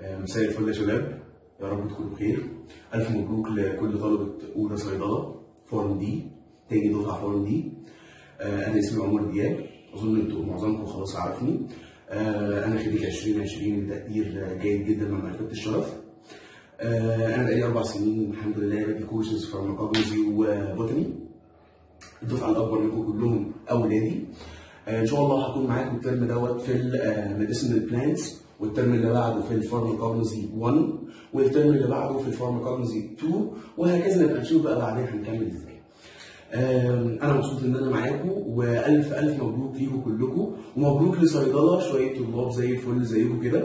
مساء الفل يا شباب يا رب تكونوا بخير الف مبروك لكل طلبه اولى صيدله فورم دي تاني دفعه فورم دي آه، انا اسمي عمر دياب اظن انتوا معظمكم خلاص عارفني آه، انا خريج 2020 بتقدير جيد جدا مع مرتبه الشرف آه، انا بقالي اربع سنين الحمد لله بدي كورسز فارماكولوجي وبوتاني الدفعه الاكبر منكم كلهم اولادي آه، ان شاء الله هكون معاكم الترم دوت في الميديسينال بلانتس والترم اللي بعده في الفارماكولوجي 1 والترم اللي بعده في الفارماكولوجي 2 وهكذا نبقى نشوف بقى بعدين هنكمل ازاي. آم، انا مبسوط ان انا معاكم والف الف مبروك ليكم كلكم ومبروك لصيدله شويه طلاب زي الفل زيكم كده.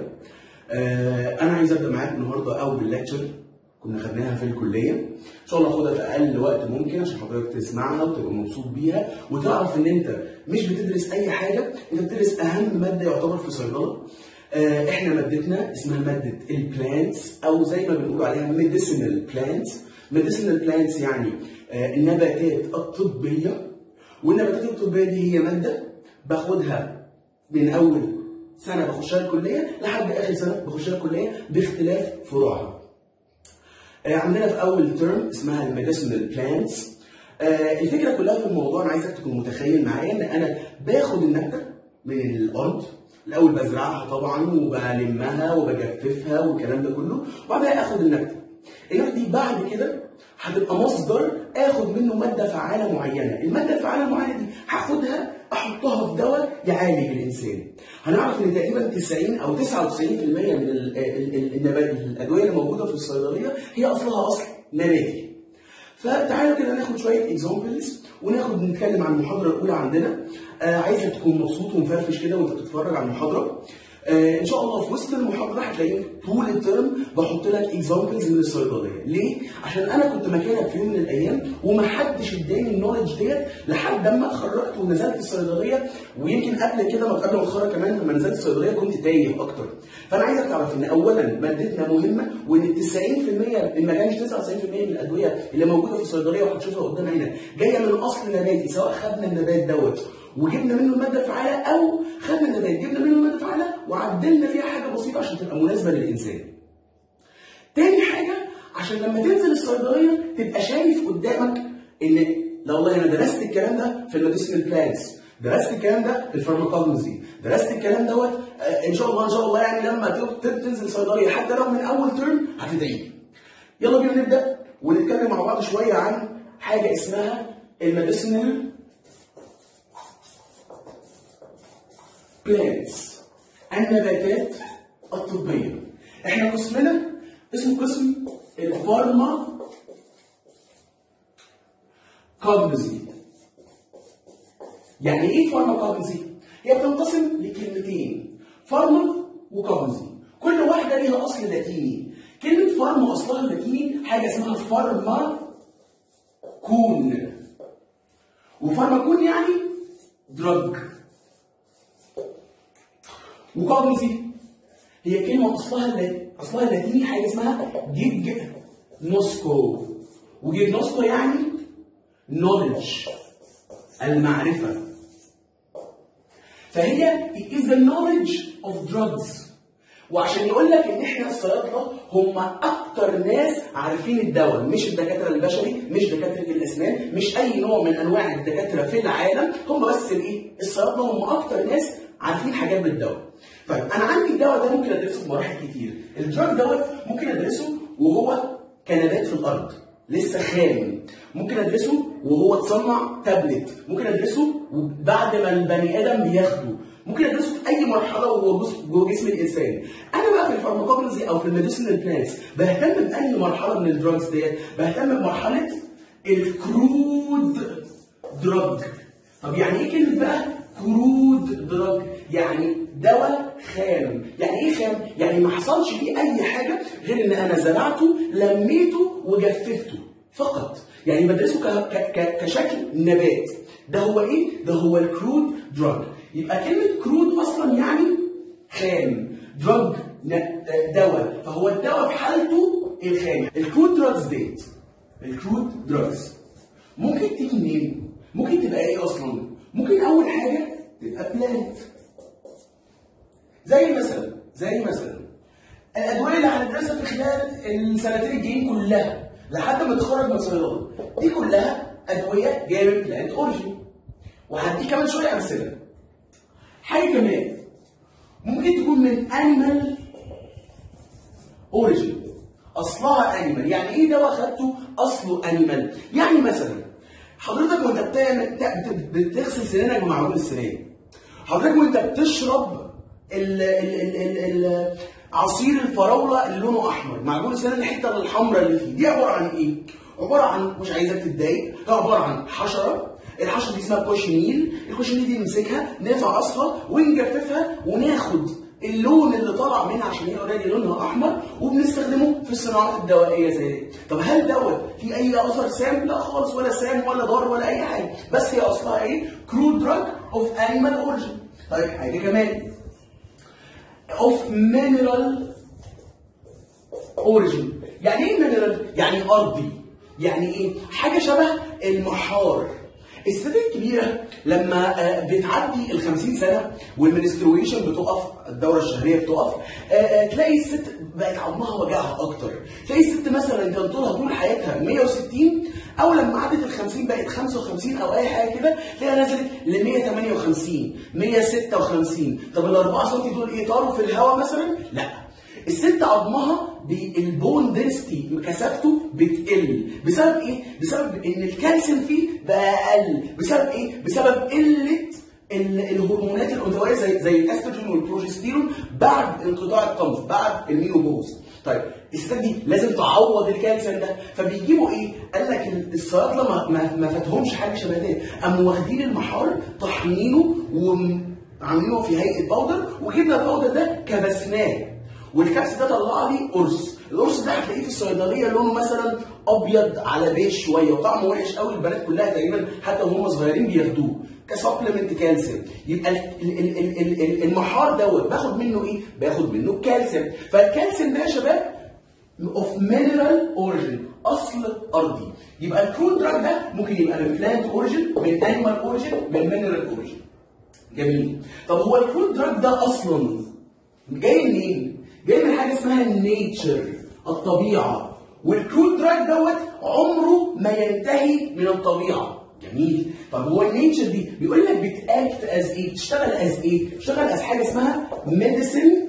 آه، انا عايز ابدا معاكم النهارده اول باللكتشر كنا خدناها في الكليه ان شاء الله اخدها في اقل وقت ممكن عشان حضرتك تسمعها وتبقى مبسوط بيها وتعرف ان انت مش بتدرس اي حاجه انت بتدرس اهم ماده يعتبر في صيدله آه، احنا مادتنا اسمها ماده البلانتس او زي ما بنقول عليها ميديسينال بلانتس ميديسينال بلانتس يعني آه، النباتات الطبيه والنباتات الطبيه دي هي ماده باخدها من اول سنه بخشها الكليه لحد اخر سنه بخشها الكليه باختلاف فروعها. آه، عندنا في اول ترم اسمها الميديسينال بلانتس الفكره كلها في الموضوع انا عايزك تكون متخيل معايا ان انا باخد النبته من الارض الاول بزرعها طبعا وبلمها وبجففها والكلام ده كله وبعدها اخد النبته النبته دي بعد كده هتبقى مصدر اخد منه ماده فعاله معينه الماده الفعاله المعينه دي هاخدها احطها في دواء يعالج الانسان هنعرف ان تقريبا 90 او 99% من ال- ال- ال- النبات الادويه اللي موجوده في الصيدليه هي اصلها اصل نباتي فتعالوا كده ناخد شويه اكزامبلز وناخد نتكلم عن المحاضره الاولى عندنا آه عايزك تكون مبسوط ومفرفش كده وانت بتتفرج على المحاضره آه ان شاء الله في وسط المحاضره هتلاقيني طول الترم بحط لك اكزامبلز من الصيدليه ليه عشان انا كنت مكانك في يوم من الايام ومحدش اداني النولج ديت لحد اما اتخرجت ونزلت الصيدليه ويمكن قبل كده ما قبل ما اتخرج كمان لما نزلت الصيدليه كنت تايه اكتر فانا عايزك تعرف ان اولا مادتنا مهمه وان 90% ان ما كانش 99% من الادويه اللي موجوده في الصيدليه وهتشوفها قدام عينك جايه من اصل نباتي سواء خدنا النبات دوت وجبنا منه الماده الفعاله او خدنا النبات جبنا منه الماده الفعاله وعدلنا فيها حاجه بسيطه عشان تبقى مناسبه للانسان. تاني حاجه عشان لما تنزل الصيدليه تبقى شايف قدامك ان لا والله انا درست الكلام ده في الميديسينال بلانتس درست الكلام ده في الفارماكولوجي درست الكلام دوت آه، ان شاء الله ان شاء الله يعني لما ت- ت- تنزل صيدليه حتى لو من اول ترم هتدعي يلا بينا نبدا ونتكلم مع بعض شويه عن حاجه اسمها الميديسينال بلانتس النباتات الطبية احنا قسمنا اسمه قسم الفارما كوجنزي يعني ايه فارما كوجنزي؟ هي بتنقسم لكلمتين فارما وكوجنزي كل واحدة ليها أصل لاتيني كلمة فارما أصلها اللاتيني حاجة اسمها فارما كون وفارما كون يعني دراج وكوجنيتيف هي كلمة أصلها الل- أصلها اللاتيني حاجة اسمها جيج نوسكو وجيج نوسكو يعني knowledge المعرفة فهي it is the knowledge of drugs وعشان يقول لك ان احنا الصيادله هم اكتر ناس عارفين الدواء مش الدكاتره البشري مش دكاتره الاسنان مش اي نوع من انواع الدكاتره في العالم هم بس الايه الصيادله هم اكتر ناس عارفين حاجات بالدواء طيب انا عندي الدواء ده ممكن ادرسه بمراحل كتير الدراج دوت ممكن ادرسه وهو كنبات في الارض لسه خام ممكن ادرسه وهو اتصنع تابلت ممكن ادرسه بعد ما البني ادم بياخده ممكن ادرسه في اي مرحله وهو جس- جوه جسم الانسان انا بقى في الفارماكولوجي او في الميديسينال بلانتس بهتم بانهي مرحله من الدراجز ديت بهتم بمرحله الكرود دراج طب يعني ايه كلمه بقى كرود دراج يعني دواء خام يعني ايه خام يعني ما حصلش فيه اي حاجه غير ان انا زرعته لميته وجففته فقط يعني بدرسه ك- ك- ك- كشكل نبات ده هو ايه ده هو الكرود دراج يبقى كلمه كرود اصلا يعني خام دراج دواء فهو الدواء في حالته الخام الكرود دراجز ديت الكرود دراجز ممكن تيجي منين؟ ممكن تبقى ايه اصلا؟ ممكن اول حاجه تبقى بلانت زي مثلا زي مثلا الادويه اللي هندرسها في خلال السنتين الجايين كلها لحد ما تتخرج من صيدله دي كلها ادويه جايه من بلانت اوريجين وهديك كمان شويه امثله حاجه كمان ممكن تكون من انيمال اوريجين اصلها انيمال يعني ايه دواء خدته اصله انيمال يعني مثلا حضرتك وانت بتعمل بتغسل سنانك بمعجون السنان حضرتك وانت بتشرب ال ال ال ال ال عصير الفراوله اللي لونه احمر معجون السنان الحته الحمراء اللي فيه دي عباره عن ايه عباره عن مش عايزك تتضايق ده عباره عن حشره الحشره دي اسمها كوشنيل الكوشنيل دي نمسكها نفعصها ونجففها وناخد اللون اللي طالع منها عشان هي اوريدي لونها احمر وبنستخدمه في الصناعات الدوائيه زي دي طب هل دوت في اي اثر سام لا خالص ولا سام ولا ضار ولا اي حاجه بس هي اصلها ايه كرود دراج اوف انيمال اوريجين طيب حاجه كمان اوف مينرال اوريجين يعني ايه مينرال يعني ارضي يعني ايه حاجه شبه المحار الستات الكبيره لما بتعدي ال 50 سنه والمنسترويشن بتقف الدوره الشهريه بتقف تلاقي الست بقت عظمها وجعها اكتر تلاقي الست مثلا كان طولها طول حياتها 160 او لما عدت ال 50 بقت 55 او اي حاجه كده تلاقيها نزلت ل 158 156 طب ال 4 سم دول ايه طاروا في الهواء مثلا؟ لا الست عظمها البون دنستي كثافته بتقل بسبب ايه؟ بسبب ان الكالسيوم فيه بقى اقل بسبب ايه؟ بسبب قله الهرمونات الانثويه زي زي الاستروجين والبروجستيرون بعد انقطاع الطمث بعد المينوبوز طيب الستات دي لازم تعوض الكالسيوم ده فبيجيبوا ايه؟ قال لك الصيادله ما, ما, ما فاتهمش حاجه شبه ده قاموا واخدين المحار طحنينه وعاملينه في هيئه باودر وجبنا الباودر ده كبسناه والكبس ده طلع لي قرص القرص ده هتلاقيه في الصيدليه لونه مثلا ابيض على بيج شويه وطعمه وحش قوي البنات كلها تقريبا حتى وهم صغيرين بياخدوه كسبلمنت كالسيوم يبقى ال ال ال ال ال المحار دوت باخد منه ايه؟ باخد منه الكالسيوم فالكالسيوم ده يا شباب اوف مينرال اوريجين اصل ارضي يبقى الكرود دراج ده ممكن يبقى من بلانت اوريجين من انيمال اوريجين من مينرال اوريجين جميل طب هو الكرود دراج ده اصلا جاي منين؟ جاي من حاجه اسمها النيتشر الطبيعه والكرود دراج دوت عمره ما ينتهي من الطبيعه جميل طب هو النيتشر دي بيقول لك بتاكت از ايه بتشتغل از ايه بتشتغل از حاجه اسمها ميديسن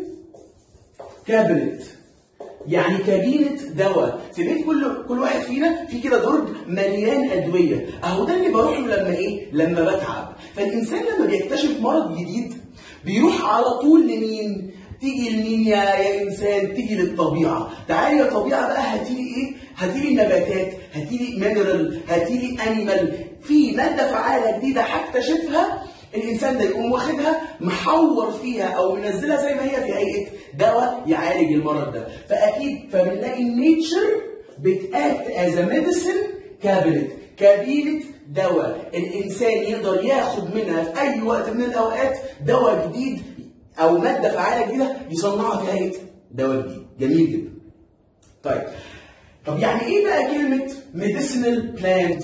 كابينت يعني كابينة دواء في بيت كل كل واحد فينا في كده درج مليان ادويه اهو ده اللي بروح له لما ايه لما بتعب فالانسان لما بيكتشف مرض جديد بيروح على طول لمين تيجي لمين يا يا انسان تيجي للطبيعه تعالي يا طبيعه بقى هاتيلي ايه هاتيلي نباتات هاتيلي مينرال هاتيلي انيمال في ماده فعاله جديده هكتشفها الانسان ده يقوم واخدها محور فيها او منزلها زي ما هي في هيئه دواء يعالج المرض ده فاكيد فبنلاقي النيتشر بتاكت از ميديسن كابينت كابينه دواء الانسان يقدر ياخد منها في اي وقت من الاوقات دواء جديد او ماده فعاله جديده يصنعها في هيئه دواء جديد جميل جدا طيب طب يعني ايه بقى كلمه ميديسينال بلانت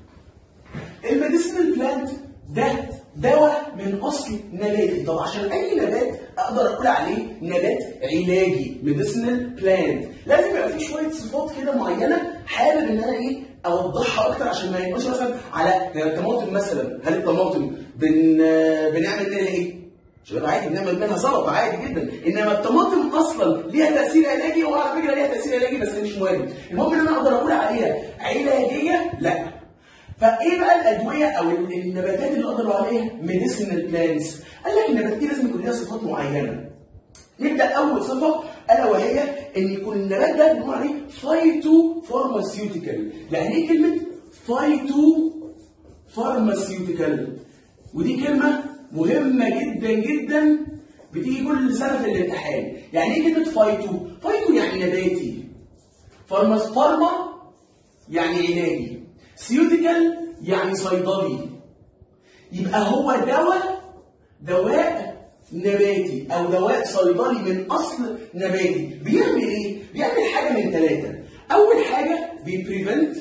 الميديسينال بلانت ده دواء من اصل نباتي طب عشان اي نبات اقدر اقول عليه نبات علاجي ميديسينال بلانت لازم يبقى فيه شويه صفات كده معينه حابب ان انا ايه اوضحها اكتر عشان ما يبقاش مثلا على الطماطم مثلا هل الطماطم بن بنعمل منها ايه؟ شباب عادي بنعمل منها سلطه عادي جدا انما الطماطم اصلا ليها تاثير علاجي وعلى فكره ليها تاثير علاجي بس مش مهم المهم ان انا اقدر اقول عليها علاجيه لا فايه بقى الادويه او النباتات اللي اقدر اقول عليها ميديسينال بلانتس قال لك النباتات دي لازم يكون ليها صفات معينه نبدا اول صفه الا وهي ان يكون النبات ده بنقول عليه فايتو فارماسيوتيكال يعني ايه كلمه فايتو فارماسيوتيكال ودي كلمه مهمه جدا جدا بتيجي كل سنه في الامتحان يعني ايه كلمه فايتو فايتو يعني نباتي فارماس فارما يعني علاجي سيوتيكال يعني صيدلي يبقى هو دواء دواء نباتي او دواء صيدلي من اصل نباتي بيعمل ايه بيعمل حاجه من ثلاثه اول حاجه بيبريفنت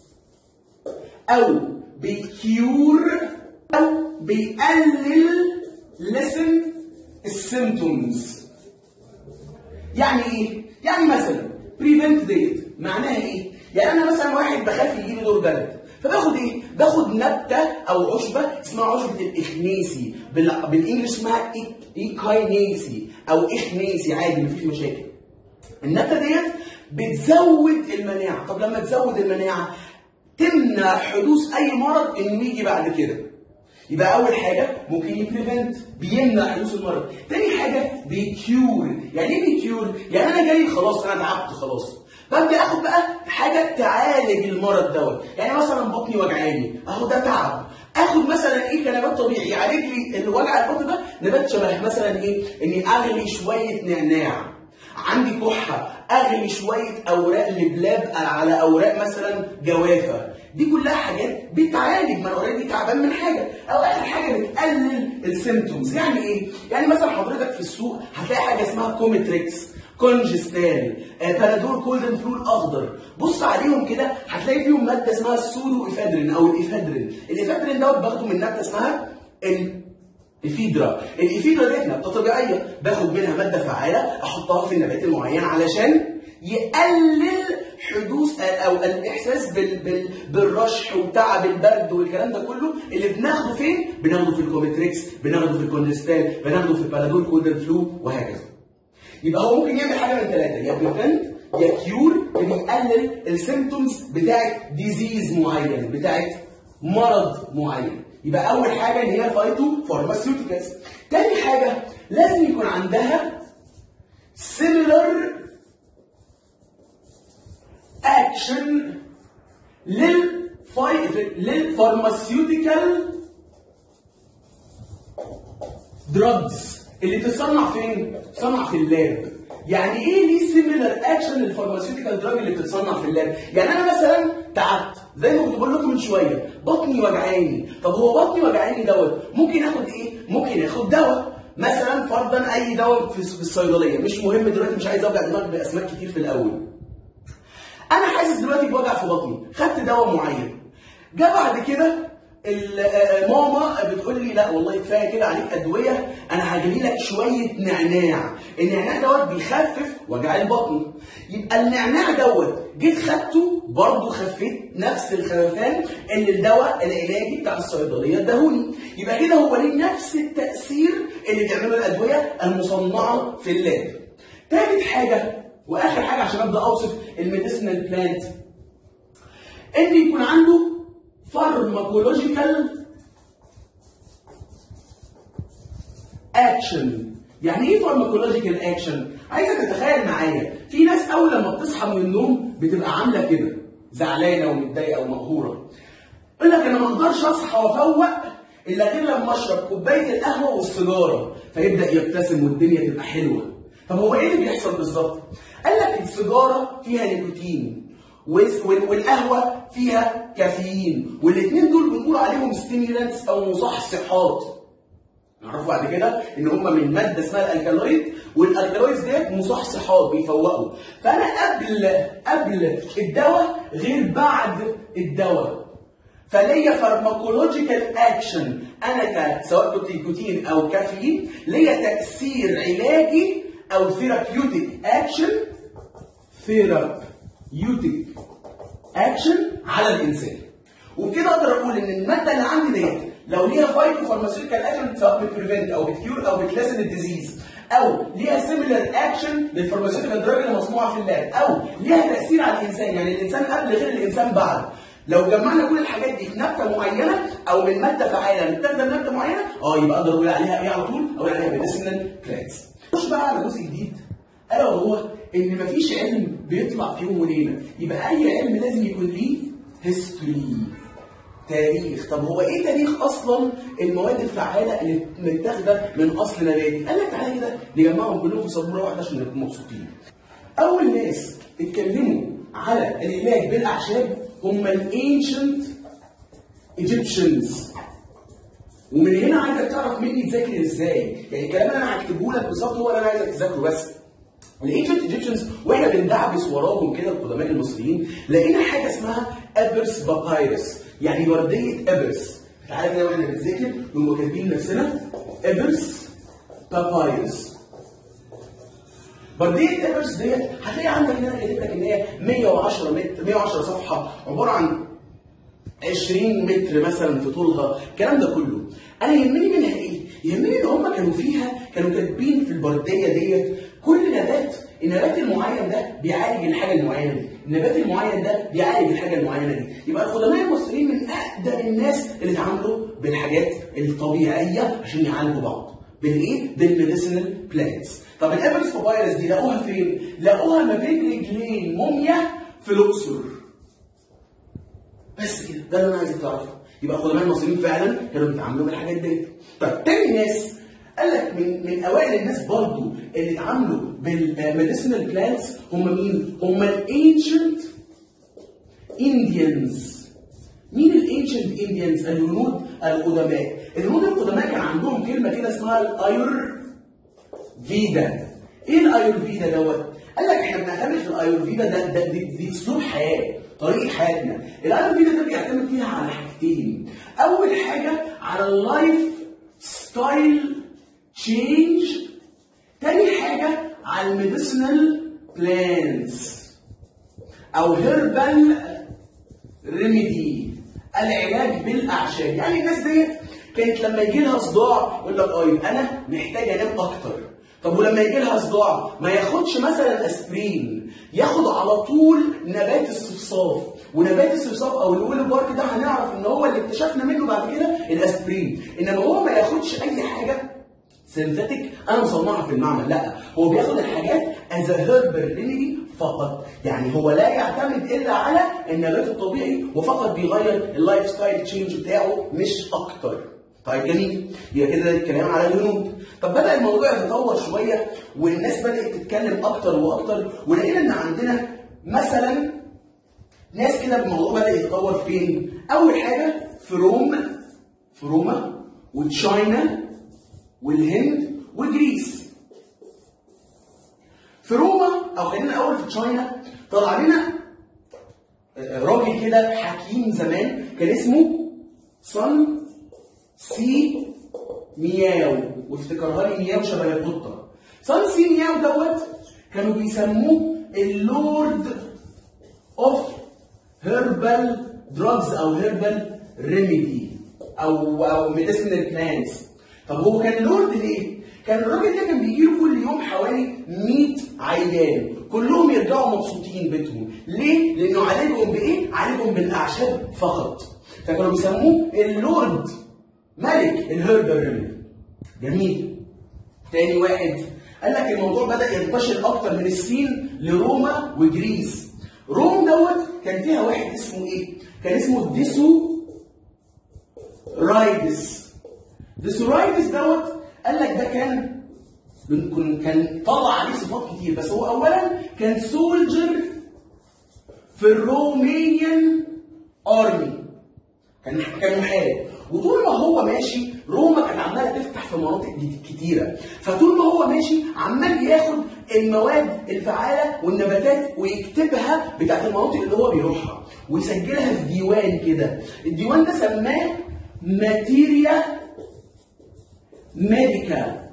او بيكيور او بيقلل لسن السيمتومز يعني ايه؟ يعني مثلا بريفنت ديت معناها ايه؟ يعني انا مثلا واحد بخاف يجي لي دور برد فباخد ايه؟ باخد نبته او عشبه اسمها عشبه الاخنيسي بال... بالانجلش اسمها ايكاينيسي او اخنيسي عادي مفيش مشاكل. النبته ديت بتزود المناعه، طب لما تزود المناعه تمنع حدوث اي مرض انه يجي بعد كده. يبقى اول حاجه ممكن يبريفنت بيمنع حدوث المرض تاني حاجه بيكيور يعني ايه بيكيور يعني انا جاي خلاص انا تعبت خلاص ببدا اخد بقى حاجه تعالج المرض دوت يعني مثلا بطني وجعاني اهو ده تعب اخد مثلا ايه كنبات طبيعي يعالج لي الوجع البطن ده نبات شبه مثلا ايه اني اغلي شويه نعناع عندي كحه اغلي شويه اوراق لبلاب على اوراق مثلا جوافه دي كلها حاجات بتعالج ما انا اوريدي تعبان من حاجه او اخر حاجه بتقلل السيمتومز يعني ايه يعني مثلا حضرتك في السوق هتلاقي حاجه اسمها كوميتريكس كونجستال آه، بنادول كولدن فلو الاخضر بص عليهم كده هتلاقي فيهم ماده اسمها السودو افادرين او الافادرين الافادرين دوت باخده من نبته اسمها ال الفيدرا الافيدرا ديت نبته طبيعيه باخد منها ماده فعاله احطها في النبات المعين علشان يقلل حدوث او الاحساس بال بال بالرشح وتعب البرد والكلام ده كله اللي بناخده فين؟ بناخده في الكوميتريكس بناخده في الكونستال بناخده في البارادول كودر فلو وهكذا. يبقى هو ممكن يعمل حاجه من ثلاثه يا بريفنت يا كيور بيقلل السيمتومز بتاعت ديزيز معين بتاعت مرض معين. يبقى اول حاجه ان هي فايتو فارماسيوتيكالز. تاني حاجه لازم يكون عندها similar اكشن للفاي للفارماسيوتيكال دراجز اللي بتتصنع فين؟ بتتصنع في اللاب. يعني ايه ليه سيميلر اكشن للفارماسيوتيكال دراج اللي بتتصنع في اللاب؟ يعني انا مثلا تعبت زي ما كنت بقول لكم من شويه بطني وجعاني، طب هو بطني وجعاني دوت ممكن اخد ايه؟ ممكن اخد دواء مثلا فرضا اي دواء في الصيدليه مش مهم دلوقتي مش عايز اوجع دماغ باسماء كتير في الاول. انا حاسس دلوقتي بوجع في بطني خدت دواء معين جه بعد كده ماما بتقول لي لا والله كفايه كده عليك ادويه انا هجيب لك شويه نعناع النعناع دوت بيخفف وجع البطن يبقى النعناع دوت جيت خدته برضه خفيت نفس الخففان اللي الدواء العلاجي بتاع الصيدليه اداهوني يبقى كده هو ليه نفس التاثير اللي بيعمله الادويه المصنعه في اللاب تالت حاجه واخر حاجه عشان ابدا اوصف الميديسينال بلانت ان يكون عنده فارماكولوجيكال اكشن يعني ايه فارماكولوجيكال اكشن عايزك تتخيل معايا في ناس اول لما بتصحى من النوم بتبقى عامله كده زعلانه ومتضايقه ومقهوره يقول لك انا ما اقدرش اصحى وافوق الا غير لما اشرب كوبايه القهوه والسيجاره فيبدا يبتسم والدنيا تبقى حلوه طب هو ايه اللي بيحصل بالظبط؟ قال لك السيجاره فيها نيكوتين والقهوه فيها كافيين والاثنين دول بنقول عليهم ستيمولانتس او مصحصحات نعرفوا بعد كده ان هم من ماده اسمها الالكالويد والالكالويدز ديت مصحصحات بيفوقوا فانا قبل قبل الدواء غير بعد الدواء فليا فارماكولوجيكال اكشن انا ك سواء كنت نيكوتين او كافيين ليا تاثير علاجي او ثيرابيوتيك اكشن ثيرابيوتيك اكشن على الانسان وبكده اقدر اقول ان الماده اللي عندي ديت لو ليها فايتو فارماسيوتيكال اكشن سواء بتبريفنت او بتكيور او بتلاسن الديزيز او ليها سيميلر اكشن للفارماسيوتيكال دراج اللي مصنوعه في اللاب او ليها تاثير على الانسان يعني الانسان قبل غير الانسان بعد لو جمعنا كل الحاجات دي في نبته معينه او من ماده فعاله متاخده من نبته معينه اه يبقى اقدر اقول عليها ايه على طول اقول عليها ميديسينال بلانتس نخش بقى على جزء جديد الا وهو ان مفيش علم بيطلع في يوم وليله يبقى اي علم لازم يكون ليه هيستوري تاريخ طب هو ايه تاريخ اصلا المواد الفعاله اللي متاخده من اصل نباتي قال لك تعالى كده نجمعهم كلهم في سبوره واحده عشان نبقى مبسوطين اول ناس اتكلموا على العلاج بالاعشاب هم الانشنت ايجيبشنز ومن هنا عايزك تعرف مني تذاكر ازاي يعني الكلام اللي انا هكتبه لك بالظبط هو اللي انا عايزك تذاكره بس الانشنت ايجيبشنز واحنا بندعبس وراهم كده القدماء المصريين لقينا حاجه اسمها ابرس بابايرس يعني ورديه ابرس تعالى كده واحنا بنذاكر ونبقى كاتبين نفسنا ابرس بابايرس برديه ايفرست ديت هتلاقي عندك هنا كاتب لك ان هي 110 متر 110 صفحه عباره عن 20 متر مثلا في طولها الكلام ده كله انا يهمني منها ايه يهمني ان هم كانوا فيها كانوا كاتبين في البرديه ديت كل نبات النبات المعين ده بيعالج الحاجه المعينه دي النبات المعين ده بيعالج الحاجه المعينه دي يبقى القدماء المصريين من اقدم الناس اللي اتعاملوا بالحاجات الطبيعيه عشان يعالجوا بعض بالايه بالميديسينال بلانتس طب الابرس فايروس دي لقوها فين لقوها ما بين رجلين موميا في الاقصر بس كده ده اللي انا عايزك تعرفه يبقى القدماء المصريين فعلا كانوا بيتعاملوا بالحاجات ديت طيب تاني ناس قال لك من من اوائل الناس برضو اللي اتعاملوا بالميديسينال بلانتس هم مين؟ هم الانشنت انديانز مين الانشنت انديانز؟ الهنود القدماء الهنود القدماء كان عندهم كلمه كده اسمها الاير فيدا ايه الاير فيدا دوت؟ قال لك احنا بنعتمد في الاير فيدا ده, ده دي, دي اسلوب حياه طريقه حياتنا الاير فيدا ده بيعتمد فيها على حاجتين اول حاجه على اللايف ستايل تشينج تاني حاجة على الميديسينال بلانز أو هيربال ريميدي العلاج بالأعشاب يعني الناس ديت كانت لما يجي لها صداع يقول لك اه أنا محتاج أنام أكتر طب ولما يجي لها صداع ما ياخدش مثلا اسبرين ياخد على طول نبات الصفصاف ونبات الصفصاف او الويل بارك ده هنعرف ان هو اللي اكتشفنا منه بعد كده الاسبرين انما هو ما ياخدش اي حاجه سينثيتك انا مصنعها في المعمل لا هو بياخد الحاجات از هيربال ريميدي فقط يعني هو لا يعتمد الا على النبات الطبيعي وفقط بيغير اللايف ستايل تشينج بتاعه مش اكتر طيب جميل يبقى كده الكلام على الهنود طب بدا الموضوع يتطور شويه والناس بدات تتكلم اكتر واكتر ولقينا ان عندنا مثلا ناس كده الموضوع بدا يتطور فين اول حاجه في روم في روما وتشاينا والهند وجريس في روما او خلينا الاول في تشاينا طلع لنا راجل كده حكيم زمان كان اسمه صن سي مياو وافتكرها لي مياو شبه القطه صن سي مياو دوت كانوا بيسموه اللورد اوف هيربال دراجز او هيربال ريميدي او او ميديسينال بلانتس طب هو كان لورد ليه؟ كان الراجل ده كان بيجي له كل يوم حوالي 100 عيان كلهم يرجعوا مبسوطين بيتهم ليه؟ لانه عالجهم بايه؟ عالجهم بالاعشاب فقط فكانوا بيسموه اللورد ملك الهيربال ريميدي جميل تاني واحد قال لك الموضوع بدا ينتشر اكتر من الصين لروما وجريس روم دوت كان فيها واحد اسمه ايه؟ كان اسمه ديسو رايدس ديسورايتس دوت قال لك ده كان كان طلع عليه صفات كتير بس هو اولا كان سولجر في الرومانيان ارمي كان كان محارب وطول ما هو ماشي روما كانت عماله تفتح في مناطق كتيره فطول ما هو ماشي عمال ياخد المواد الفعاله والنباتات ويكتبها بتاعت المناطق اللي هو بيروحها ويسجلها في ديوان كده الديوان ده سماه ماتيريا ميديكال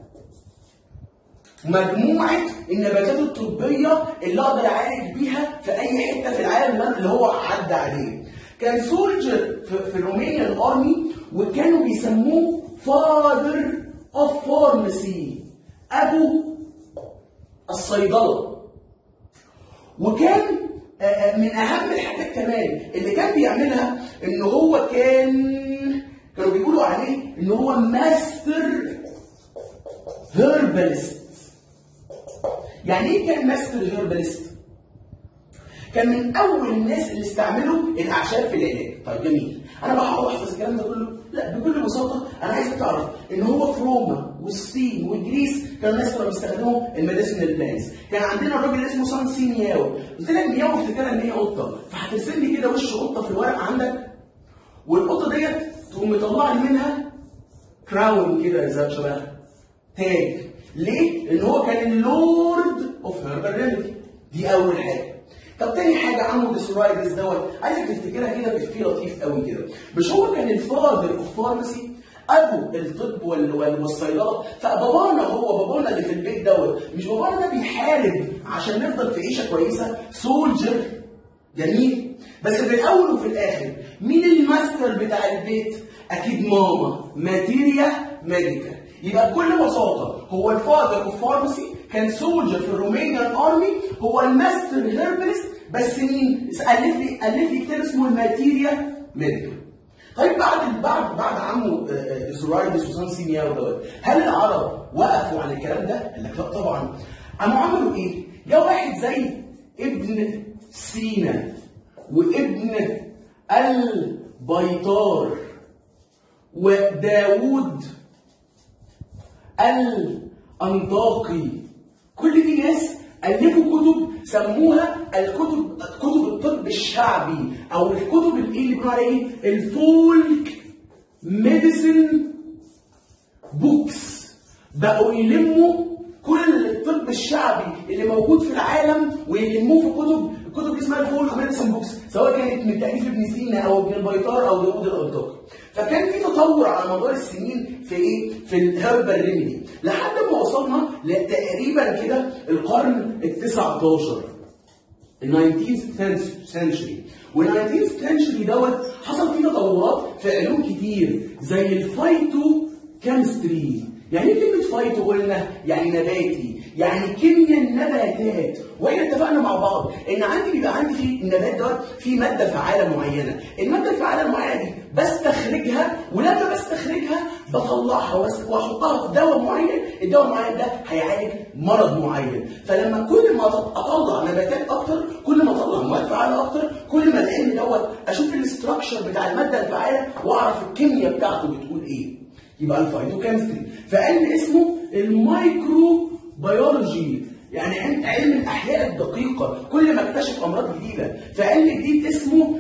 مجموعة النباتات الطبية اللي أقدر أعالج بيها في أي حتة في العالم اللي هو عدى عليه. كان سولجر في, في الرومانيان ارمي وكانوا بيسموه فادر اوف فارماسي أبو الصيدلة. وكان من أهم الحاجات كمان اللي كان بيعملها إن هو كان كانوا بيقولوا عليه إن هو ماستر هيربالست يعني ايه كان ماستر هيربالست؟ كان من اول الناس اللي استعملوا الاعشاب في العلاج، طيب جميل، انا بقى هقعد احفظ الكلام ده كله؟ لا بكل بساطه انا عايزك تعرف ان هو في روما والصين والجريس كانوا الناس كانوا بيستخدموا الميديسينال بلانز، كان عندنا الراجل اللي اسمه سان سي مياو، قلت لك مياو افتكرها ان هي قطه، فهترسم لي كده وش قطه في الورق عندك والقطه ديت تقوم مطلع لي منها كراون كده زي شبه تاج ليه؟ لان هو كان اللورد اوف هيربال ريميدي دي اول حاجه طب تاني حاجه عمو ديسورايدس دوت عايزك تفتكرها كده بشكل لطيف قوي كده مش هو كان الفاذر اوف فارماسي ابو الطب وال- وال- والصيدله فبابانا هو بابانا اللي في البيت دوت مش بابانا ده بيحارب عشان نفضل في عيشه كويسه سولجر جميل بس في الاول وفي الاخر مين الماستر بتاع البيت اكيد ماما ماتيريا ميديكا يبقى بكل بساطه هو الفاذر اوف فارماسي كان سولجر في الرومانيان ارمي هو الماستر هيربلست بس مين الف لي الف لي كتاب اسمه الماتيريا ميديكا طيب بعد بعد بعد عمه اسرايدس وسان سيمياو دوت هل العرب وقفوا عن الكلام ده؟ قال لك لا طبعا قاموا عملوا ايه؟ جه واحد زي ابن سينا وابن البيطار وداوود الأنطاقي كل دي ناس ألفوا كتب سموها الكتب كتب الطب الشعبي أو الكتب اللي اللي بيقولوا عليها إيه؟ الفولك ميديسن بوكس بقوا يلموا كل الطب الشعبي اللي موجود في العالم ويلموه في كتب الكتب دي اسمها الفولك ميديسن بوكس سواء كانت من تاليف ابن سينا او ابن البيطار او داوود الانطاقي فكان في تطور على مدار السنين في ايه في الهربال ريميدي لحد ما وصلنا لتقريبا كده القرن ال 19 ال 19th century وال 19th century دوت حصل فيه تطورات في علوم كتير زي الفايتو كيمستري يعني ايه كلمة فايتو قلنا؟ يعني نباتي، يعني كيمياء النباتات، واحنا اتفقنا مع بعض ان عندي بيبقى عندي في النبات دوت في مادة فعالة معينة، المادة الفعالة المعينة دي بستخرجها ولما بستخرجها بطلعها وأس- واحطها في دواء معين، الدواء المعين ده هيعالج مرض معين، فلما كل ما أط- اطلع نباتات اكتر، كل ما اطلع مواد فعالة اكتر، كل ما العلم دوت اشوف الاستراكشر بتاع المادة الفعالة واعرف الكيمياء بتاعته بتقول ايه. يبقى الفايتوكيمستري فقال اسمه المايكرو بيولوجي يعني علم علم الاحياء الدقيقه كل ما اكتشف امراض جديده فعلم جديد اسمه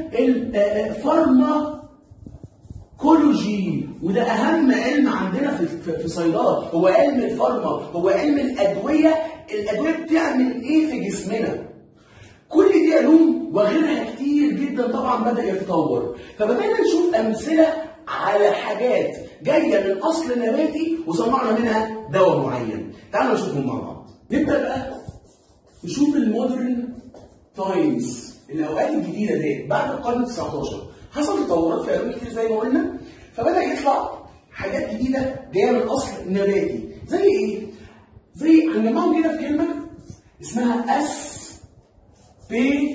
الفارماكولوجي وده اهم علم عندنا في في- في صيدله هو علم الفارما هو علم الادويه الادويه بتعمل ايه في جسمنا كل دي علوم وغيرها كتير جدا طبعا بدا يتطور فبدانا نشوف امثله على حاجات جايه من اصل نباتي وصنعنا منها دواء معين تعالوا نشوفهم مع بعض نبدا بقى نشوف المودرن تايمز الاوقات الجديده دي بعد القرن 19 حصل تطورات في علوم كتير زي ما قلنا فبدا يطلع حاجات جديده جايه من اصل نباتي زي ايه؟ زي هنجمعهم كده في كلمه اسمها اس بي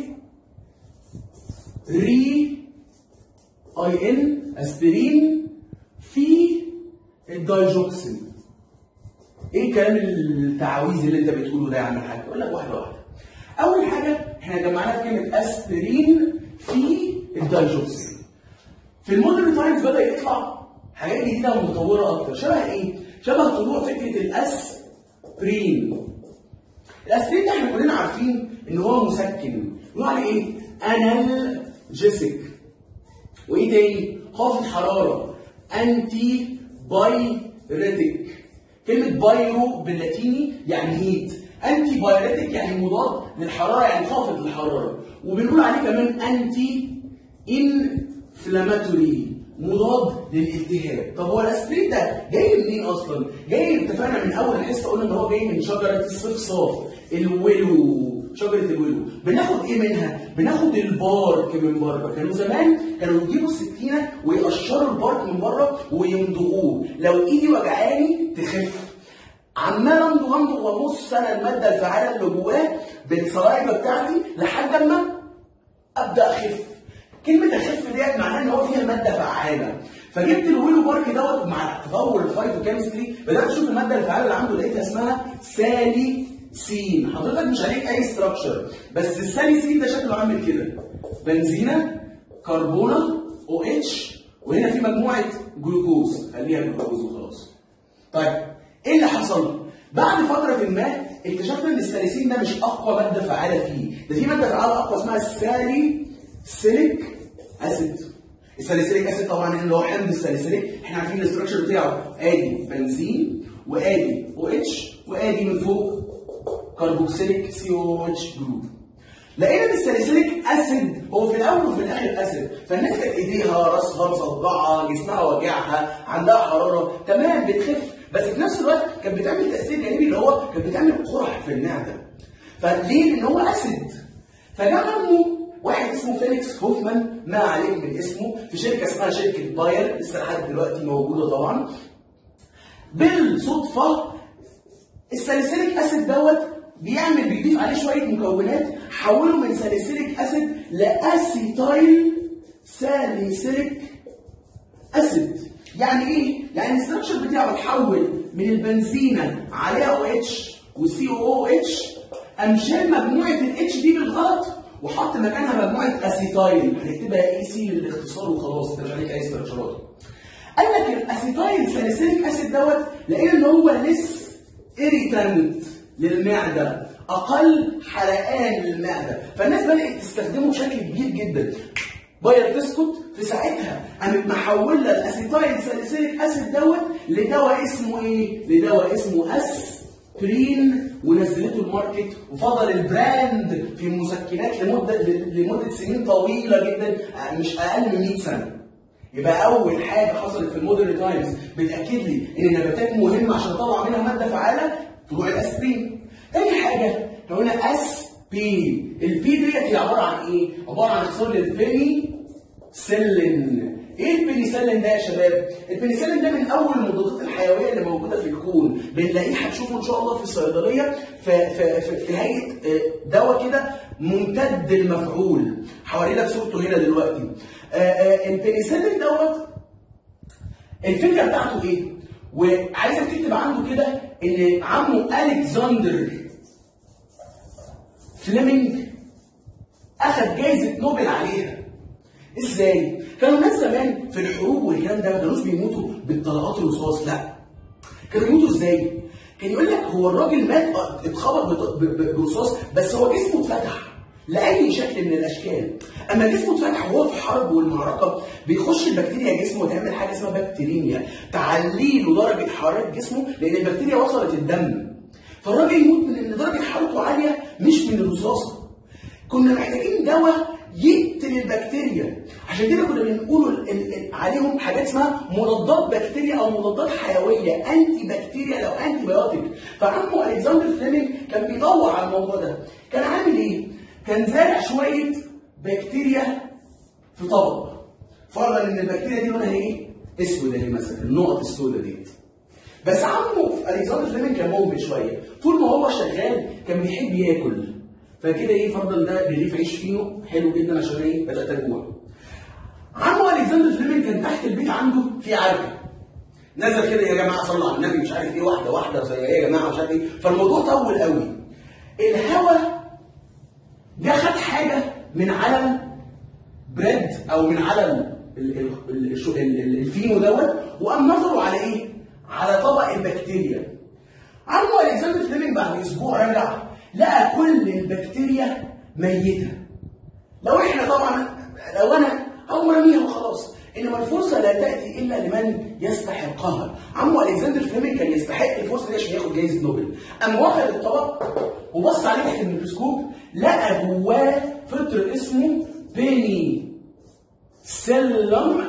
ري اي ان اسبرين في الدايجوكسين ايه الكلام التعويذ اللي انت بتقوله ده يا عم الحاج؟ اقول لك واحده واحده. اول حاجه احنا جمعناها في كلمه اسبرين في الدايجوكسين. في المودرن تايمز بدا يطلع حاجات جديده ومتطوره اكتر شبه ايه؟ شبه طلوع فكره الاسبرين. الاسبرين ده احنا كلنا عارفين ان هو مسكن بنقول عليه ايه؟ انالجيسيك وايه تاني؟ خافض حراره انتي بايريتك كلمه بايرو باللاتيني يعني هيت انتي بايريتك يعني مضاد للحراره يعني خافض للحراره وبنقول عليه كمان انتي انفلاماتوري مضاد للالتهاب طب هو الاسبرين ده جاي منين اصلا جاي اتفقنا من اول الحصه قلنا ان هو جاي من شجره الصفصاف الولو شجره الولو بناخد ايه منها بناخد البارك من بره كانوا زمان كانوا يجيبوا السكينه ويقشروا البارك من بره ويمضغوه لو ايدي وجعاني تخف عمال امضغ امضغ وامص انا الماده الفعاله اللي جواه بالصلايبه بتاعتي لحد ما ابدا اخف كلمه اخف ديت معناها ان هو فيها ماده فعاله فجبت الويلو بارك دوت مع تطور الفايتو كيمستري بدات اشوف الماده الفعاله اللي عنده لقيتها اسمها ساليسين حضرتك مش عليك اي ستراكشر بس الساليسين ده شكله عامل كده بنزينه كربونه او اتش وهنا في مجموعه جلوكوز خليها جلوكوز وخلاص طيب ايه اللي حصل؟ بعد فترة ما اكتشفنا ان الساليسين ده مش اقوى مادة فعالة فيه، ده في مادة فعالة اقوى اسمها الساليسيليك اسيد. الساليسيليك اسيد طبعا اللي هو حمض الساليسيليك، احنا عارفين الاستراكشر بتاعه ادي بنزين وادي او اتش وادي من فوق كربوكسيليك سي او اتش جروب. لقينا ان الساليسيليك اسيد هو في الاول وفي الاخر اسيد فالناس كانت ايديها راسها مصدعه جسمها وجعها عندها حراره تمام بتخف بس في نفس الوقت كانت بتعمل تاثير جانبي اللي هو كانت بتعمل قرح في المعده فليه؟ لان هو اسيد فجاء عمه واحد اسمه فيليكس هوفمان ما عليه من اسمه في شركه اسمها شركه باير لسه لحد دلوقتي موجوده طبعا بالصدفه الساليسيليك اسيد دوت بيعمل بيضيف عليه شويه مكونات حوله من ساليسيليك اسيد لاسيتايل ساليسيليك اسيد يعني ايه؟ يعني الاستراكشر بتاعه اتحول من البنزينه عليها او اتش وسي او اتش قام شال مجموعه الاتش دي بالغلط وحط مكانها مجموعه اسيتايل هنكتبها اي سي للاختصار وخلاص انت مش عليك اي استراكشرات قال لك الاسيتايل ساليسيليك اسيد دوت لقينا ان هو لس اريتانت للمعده اقل حرقان للمعده فالناس بدات تستخدمه بشكل كبير جدا باير تسكت في ساعتها قامت محوله الاسيتايل ساليسيليك اسيد دوت لدواء اسمه ايه؟ لدواء اسمه اسبرين ونزلته الماركت وفضل البراند في المسكنات لمده لمده سنين طويله جدا مش اقل من 100 سنه. يبقى اول حاجه حصلت في المودرن تايمز بتاكد لي ان النباتات مهمه عشان اطلع منها ماده فعاله طلوع الاسبرين. تاني حاجه احنا قلنا اس بي البي ديت هي عباره عن ايه؟ عباره عن اختصار للبيني سيلين ايه البنسلين ده يا شباب؟ البنسلين ده من اول المضادات الحيويه اللي موجوده في الكون، بنلاقيه هتشوفه ان شاء الله في الصيدليه في في في, في هيئه دواء كده ممتد المفعول، هوري لك صورته هنا دلوقتي. البنسلين دوت الفكره بتاعته ايه؟ وعايزك تكتب عنده كده ان عمه الكسندر فليمنج اخذ جائزه نوبل عليها. ازاي؟ كانوا الناس زمان في الحروب والكلام ده ما كانوش بيموتوا بالطلقات الرصاص لا كانوا يموتوا ازاي؟ كان يقول لك هو الراجل مات اتخبط برصاص بس هو جسمه اتفتح لاي شكل من الاشكال اما جسمه اتفتح وهو في حرب والمعركه بيخش البكتيريا جسمه وتعمل حاجه اسمها بكتيريميا تعلي له درجه حراره جسمه لان البكتيريا وصلت الدم فالراجل يموت من ان درجه حرارته عاليه مش من الرصاصه كنا محتاجين دواء يقتل البكتيريا عشان كده كنا بنقول عليهم حاجات اسمها مضادات بكتيريا او مضادات حيويه انتي بكتيريا لو انتي بايوتيك فعمه الكسندر فليمنج كان بيدور على الموضوع ده كان عامل ايه؟ كان زارع شويه بكتيريا في طبق فرضا ان البكتيريا دي لونها ايه؟ اسود اهي مثلا النقط السوداء ديت بس عمه الكسندر فليمنج كان مهمل شويه طول ما هو شغال كان بيحب ياكل فكده ايه فرضا ده رغيف عيش فينو حلو جدا عشان ايه بدات اجوع عمه الكسندر فليمنج كان تحت البيت عنده في عركه نزل كده يا جماعه صلوا على النبي مش عارف ايه واحده واحده زي ايه يا جماعه مش عارف ايه فالموضوع طول قوي الهوا جه خد حاجه من علم بريد او من علم الفينو دوت وقام نظروا على ايه؟ على طبق البكتيريا عمه الكسندر فليمنج بعد اسبوع رجع لقى كل البكتيريا ميته لو احنا طبعا لو انا او رميها وخلاص انما الفرصه لا تاتي الا لمن يستحقها عمو الكسندر فليمنج كان يستحق الفرصه دي عشان ياخد جائزه نوبل قام واخد الطبق وبص عليه تحت الميكروسكوب لقى جواه فطر اسمه بيني سيلم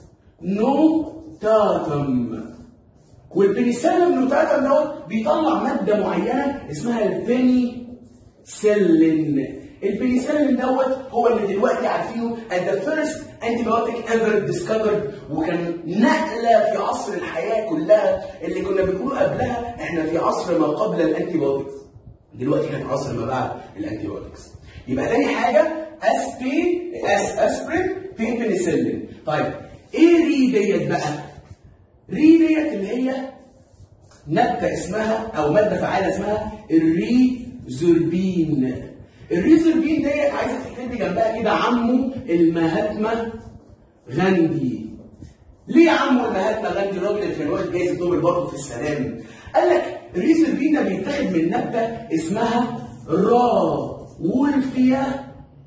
نوتاتم والبنسلين نوتاتم دوت بيطلع ماده معينه اسمها البني سيلين البنسلين دوت هو اللي دلوقتي عارفينه at the first antibiotic ever discovered وكان نقله في عصر الحياه كلها اللي كنا بنقول قبلها احنا في عصر ما قبل الانتيبيوتكس دلوقتي احنا في عصر ما بعد الانتيبيوتكس يبقى تاني حاجه اس بي اس اسبرين في بنسلين طيب ايه ري ديت بقى؟ ري ديت اللي هي نبته اسمها او ماده فعاله اسمها الريزوربين الريزوربين ديت عايزه تكتب لي جنبها كده عمه المهاتما غاندي ليه عمه المهاتما غاندي الراجل اللي كان واخد جايزه نوبل برضه في السلام قال لك الريزوربين ده بيتاخد من نبته اسمها را وولفيا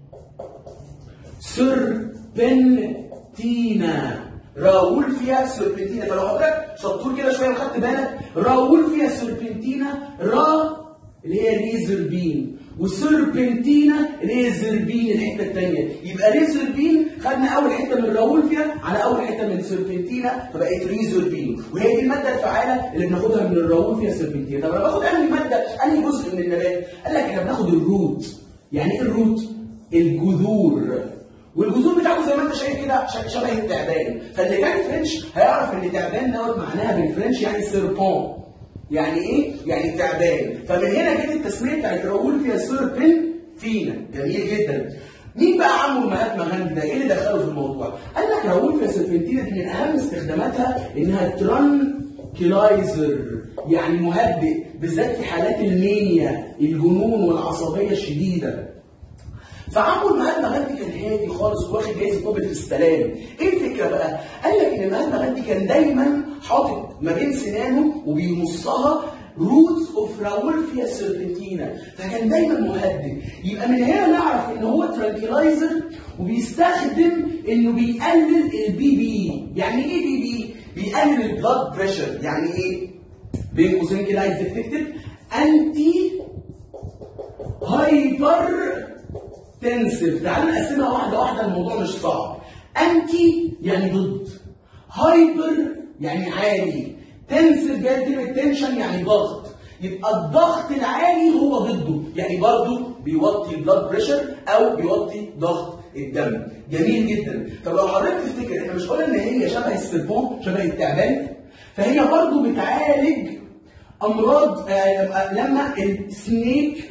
سربنتينا راول فيها سربنتينا فلو حضرتك شطور كده شويه وخدت بالك راول فيها سربنتينا را اللي هي ريزربين وسيربنتينا ريزربين الحته الثانيه يبقى ريزربين خدنا اول حته من الراولفيا على اول حته من سيربنتينا فبقت ريزربين وهي دي الماده الفعاله اللي بناخدها من الراولفيا سيربنتينا طب انا باخد انهي ماده انهي جزء من النبات قال لك احنا بناخد الروت يعني ايه الروت الجذور والجذور بتاعته زي ما انت شايف كده ش- شبه التعبان فاللي كان فرنش هيعرف ان تعبان دوت معناها بالفرنش يعني سيربون يعني ايه؟ يعني تعبان فمن هنا جت التسميه بتاعت راؤول فيها سيربين فينا جميل جدا مين بقى عمو مهاتما غاندي ده؟ ايه اللي دخله في الموضوع؟ قال لك راؤول فيها سيربنتينا دي من اهم استخداماتها انها تران كلايزر يعني مهدئ بالذات في حالات المانيا الجنون والعصبيه الشديده فعمو مهاتما غاندي كان هادي خالص واخد جايزه نوبل في السلام ايه الفكره بقى قال لك ان مهاتما غاندي كان دايما حاطط ما بين سنانه وبيمصها روتس اوف راولفيا سيربنتينا فكان دايما مهدد يبقى من هنا نعرف ان هو ترانكيلايزر وبيستخدم انه بيقلل البي بي يعني ايه بي بي بيقلل البلاد بريشر يعني ايه بين قوسين كده عايز تكتب انتي هايبر تنسف تعالوا نقسمها واحده واحده الموضوع مش صعب انتي يعني ضد هايبر يعني عالي تنسف جايه كلمه تنشن يعني ضغط يبقى الضغط العالي هو ضده يعني برضه بيوطي البلاد بريشر او بيوطي ضغط الدم جميل جدا طب لو حضرتك تفتكر احنا مش قلنا ان هي شبه السيربون شبه التعبان فهي برضه بتعالج امراض آه لما السنيك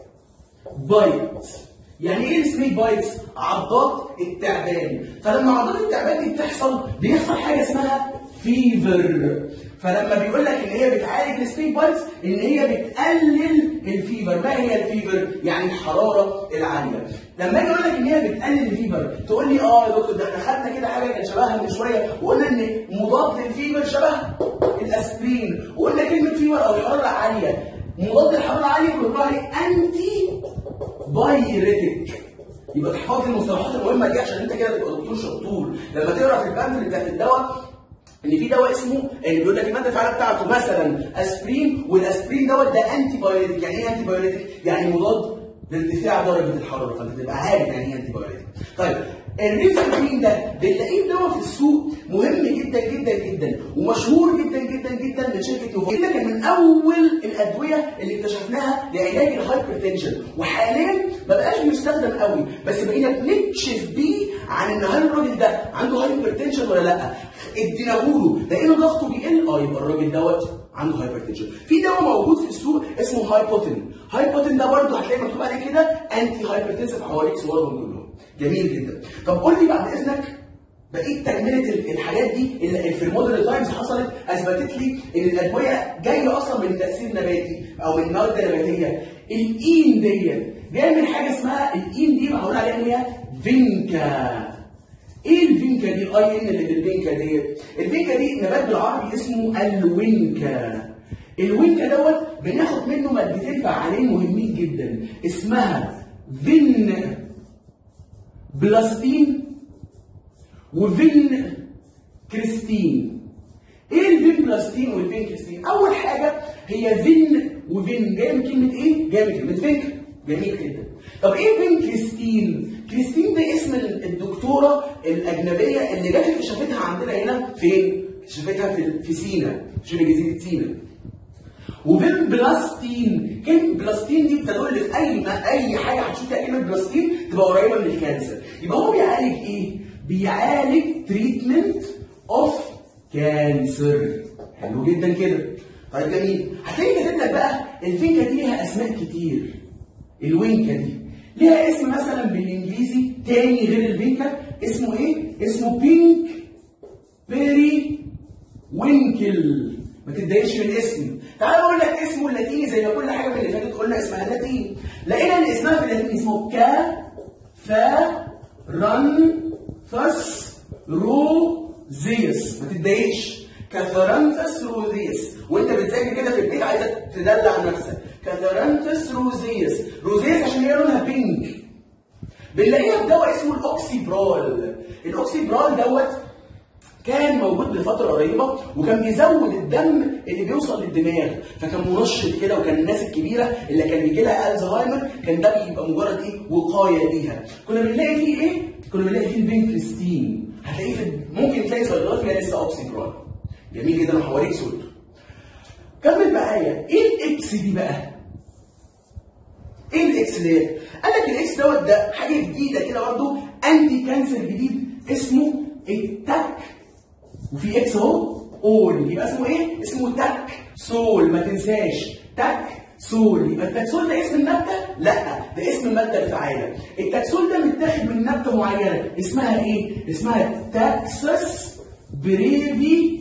بايت يعني ايه السنيك بايتس؟ عضات التعبان فلما عضات التعبان دي بتحصل بيحصل حاجه اسمها فيفر فلما بيقول لك ان هي بتعالج السنيك بايتس ان هي بتقلل الفيفر ما هي الفيفر؟ يعني الحراره العاليه لما اجي اقول لك ان هي بتقلل الفيفر تقول لي اه يا دكتور ده احنا خدنا كده حاجه كان شبهها من شويه وقلنا ان مضاد للفيفر شبه الاسبرين وقلنا كلمه فيفر او حراره عاليه مضاد الحراره العاليه بنقول عليه انتي بايريتك يبقى تحفظ المصطلحات المهمه دي عشان انت كده تبقى دكتور شطور لما تقرا في البامفل بتاعت الدواء ان في دواء اسمه اللي بيقول لك الماده الفعاله بتاعته مثلا اسبرين والاسبرين دوت ده انتي بايريتك يعني ايه انتي بايريتك؟ يعني مضاد لارتفاع درجه الحراره فانت تبقى عارف يعني ايه انتي بايريتك طيب الريفامين ده بنلاقيه دواء في السوق مهم جدا جدا جدا ومشهور جدا جدا جدا من شركه نوفو ده كان من اول الادويه اللي اكتشفناها لعلاج الهايبرتنشن وحاليا ما بقاش بيستخدم قوي بس بقينا بنكشف بيه عن ان هل الراجل ده عنده هايبرتنشن ولا لا اديناه له لقينا ضغطه بيقل اه يبقى الراجل دوت عنده هايبرتنشن في دواء موجود في السوق اسمه هايبوتين هايبوتين ده برضه هتلاقي مكتوب عليه كده انتي هايبرتنسف حواليك صورهم كلهم جميل جدا طب قول لي بعد اذنك بقيت تكمله الحاجات دي اللي في المودرن تايمز حصلت اثبتت لي ان الادويه جايه اصلا من تاثير نباتي او من ماده نباتيه الاين ديت جايه من حاجه اسمها الاين دي بقول عليها ان هي فينكا ايه الفينكا دي الاي ان اللي بالفينكا ديت الفينكا دي نبات بالعربي اسمه الوينكا الوينكا دوت بناخد منه مادتين فعالين مهمين جدا اسمها فين بلاستين وفين كريستين ايه الفين بلاستين والفين كريستين اول حاجه هي فين وفين جايه من كلمه ايه جايه من كلمه فينك جميل جدا طب ايه فين كريستين كريستين ده اسم الدكتوره الاجنبيه اللي جت اكتشفتها عندنا هنا فين اكتشفتها في في سينا شبه جزيره سينا وفين بلاستين كلمه بلاستين دي بتدل في اي ما اي حاجه هتشوف فيها كلمه بلاستين تبقى قريبه من الكانسر يبقى هو بيعالج ايه بيعالج تريتمنت اوف كانسر حلو جدا كده طيب جميل هتلاقي كاتب لك بقى الفينكا دي ليها اسماء كتير الوينكا دي ليها اسم مثلا بالانجليزي تاني غير الفينكا اسمه ايه اسمه بينك بيري وينكل ما تتضايقش من الاسم تعال اقول لك اسمه اللاتيني زي ما كل حاجه من اللي فاتت قلنا اسمها اللاتيني لقينا ان اسمها في اللاتيني اسمه كا فا رن فس روزيس ما تتضايقش كاثرانثس روزيس وانت بتذاكر كده في البيت عايزه تدلع نفسك كاثرانثس روزيس روزيس عشان هي لونها بينك بنلاقيها في دواء اسمه الاوكسيبرول الاوكسيبرول دوت كان موجود لفتره قريبه وكان بيزود الدم اللي بيوصل للدماغ فكان منشط كده وكان الناس الكبيره اللي كان بيجي لها الزهايمر كان ده بيبقى مجرد ايه وقايه ليها كنا بنلاقي فيه ايه كنا بنلاقي فيه البنكريستين هتلاقيه في ممكن تلاقي صيدليات فيها لسه اوكسيكرون جميل جدا وحواليك صورته كمل معايا ايه الاكس دي بقى ايه الاكس ديت قال لك الاكس دوت ده حاجه جديده كده برضه انتي كانسر جديد اسمه التك وفي اكس اهو اول يبقى اسمه ايه اسمه تك سول ما تنساش تك سول يبقى التكسول ده اسم النبته؟ لا ده اسم الماده الفعاله. التكسول ده متاخد من نبته معينه اسمها ايه؟ اسمها تاكسس بريفي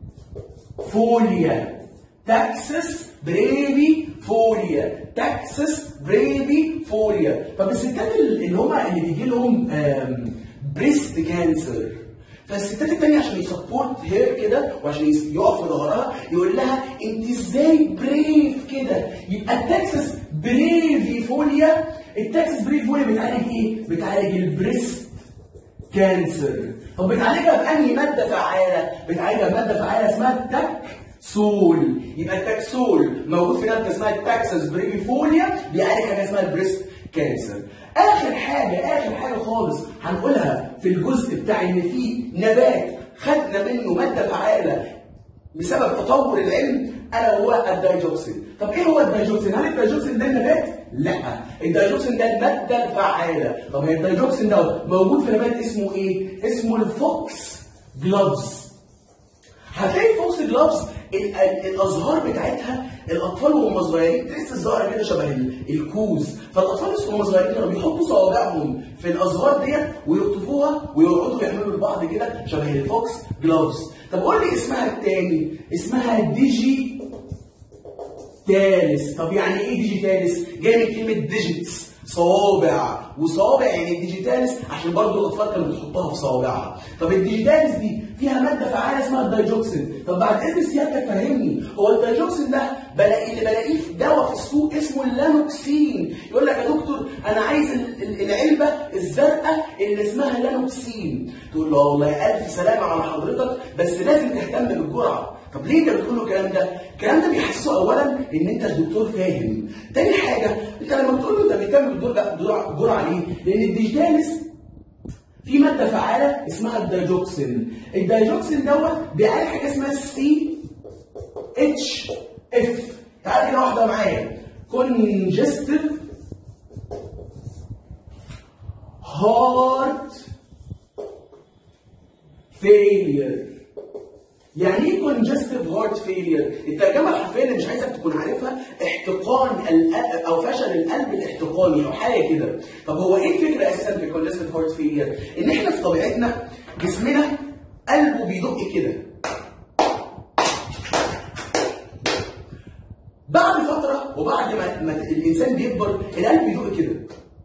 فوليا. تاكسس بريفي فوليا. تاكسس بريفي فوليا. طب الستات اللي هم اللي بيجي لهم بريست كانسر فالستات التانية عشان يسبورت هير كده وعشان يقف في ظهرها يقول لها انت ازاي بريف كده يبقى التكساس بريفي فوليا التكساس بريفي فوليا بتعالج ايه؟ بتعالج البريست كانسر طب بتعالجها بأنهي مادة فعالة؟ بتعالجها بمادة فعالة اسمها التك سول يبقى التكسول موجود في نبته اسمها التاكسس بريفيفوليا بيعالج حاجه اسمها البريست كانسر اخر حاجه اخر حاجه خالص هنقولها في الجزء بتاع ان في نبات خدنا منه ماده فعاله بسبب تطور العلم الا هو الدايجوكسين طب ايه هو الدايجوكسين هل الدايجوكسين ده النبات لا الدايجوكسين ده الماده الفعاله طب هي الدايجوكسين ده موجود في نبات اسمه ايه اسمه الفوكس جلوفز هتلاقي فوكس جلوفز الازهار بتاعتها الاطفال وهم صغيرين تحس الزهره كده شبه الكوز فالاطفال وهم صغيرين كانوا بيحطوا صوابعهم في الازهار ديت ويقطفوها ويقعدوا يعملوا لبعض كده شبه الفوكس جلوفز طب قول لي اسمها التاني اسمها ديجي تالس طب يعني ايه ديجيتالس جاي من كلمه ديجيتس صوابع وصوابع يعني الديجيتالس عشان برضه الاطفال كانوا بتحطها في صوابعها طب الديجيتالس دي فيها ماده فعاله اسمها الدايجوكسين طب بعد اذن سيادتك فهمني هو الدايجوكسين ده بلاقي اللي بلاقيه في دواء في السوق اسمه اللانوكسين يقول لك يا دكتور انا عايز العلبه الزرقاء اللي اسمها لانوكسين تقول له والله الف سلامه على حضرتك بس لازم تهتم بالجرعه طب ليه انت بتقول له الكلام ده؟ الكلام ده بيحسسه اولا ان انت الدكتور فاهم. تاني حاجه انت لما بتقول له انت بتهتم بالجرعه ليه؟ لان الديجيتالس في ماده فعاله اسمها الدايجوكسين. الدايجوكسين دوت بيعالج حاجه اسمها السي اتش اف. تعال كده واحده معايا. كونجستيف هارت فيلير يعني ايه كونجستيف هارت فيلير؟ الترجمه الحرفيه اللي مش عايزك تكون عارفها احتقان القلب او فشل القلب الاحتقاني او حاجه كده. طب هو ايه الفكره اساسا في كونجستيف هارت فيلير؟ ان احنا في طبيعتنا جسمنا قلبه بيدق كده. بعد فتره وبعد ما, ما الانسان بيكبر القلب بيدق كده.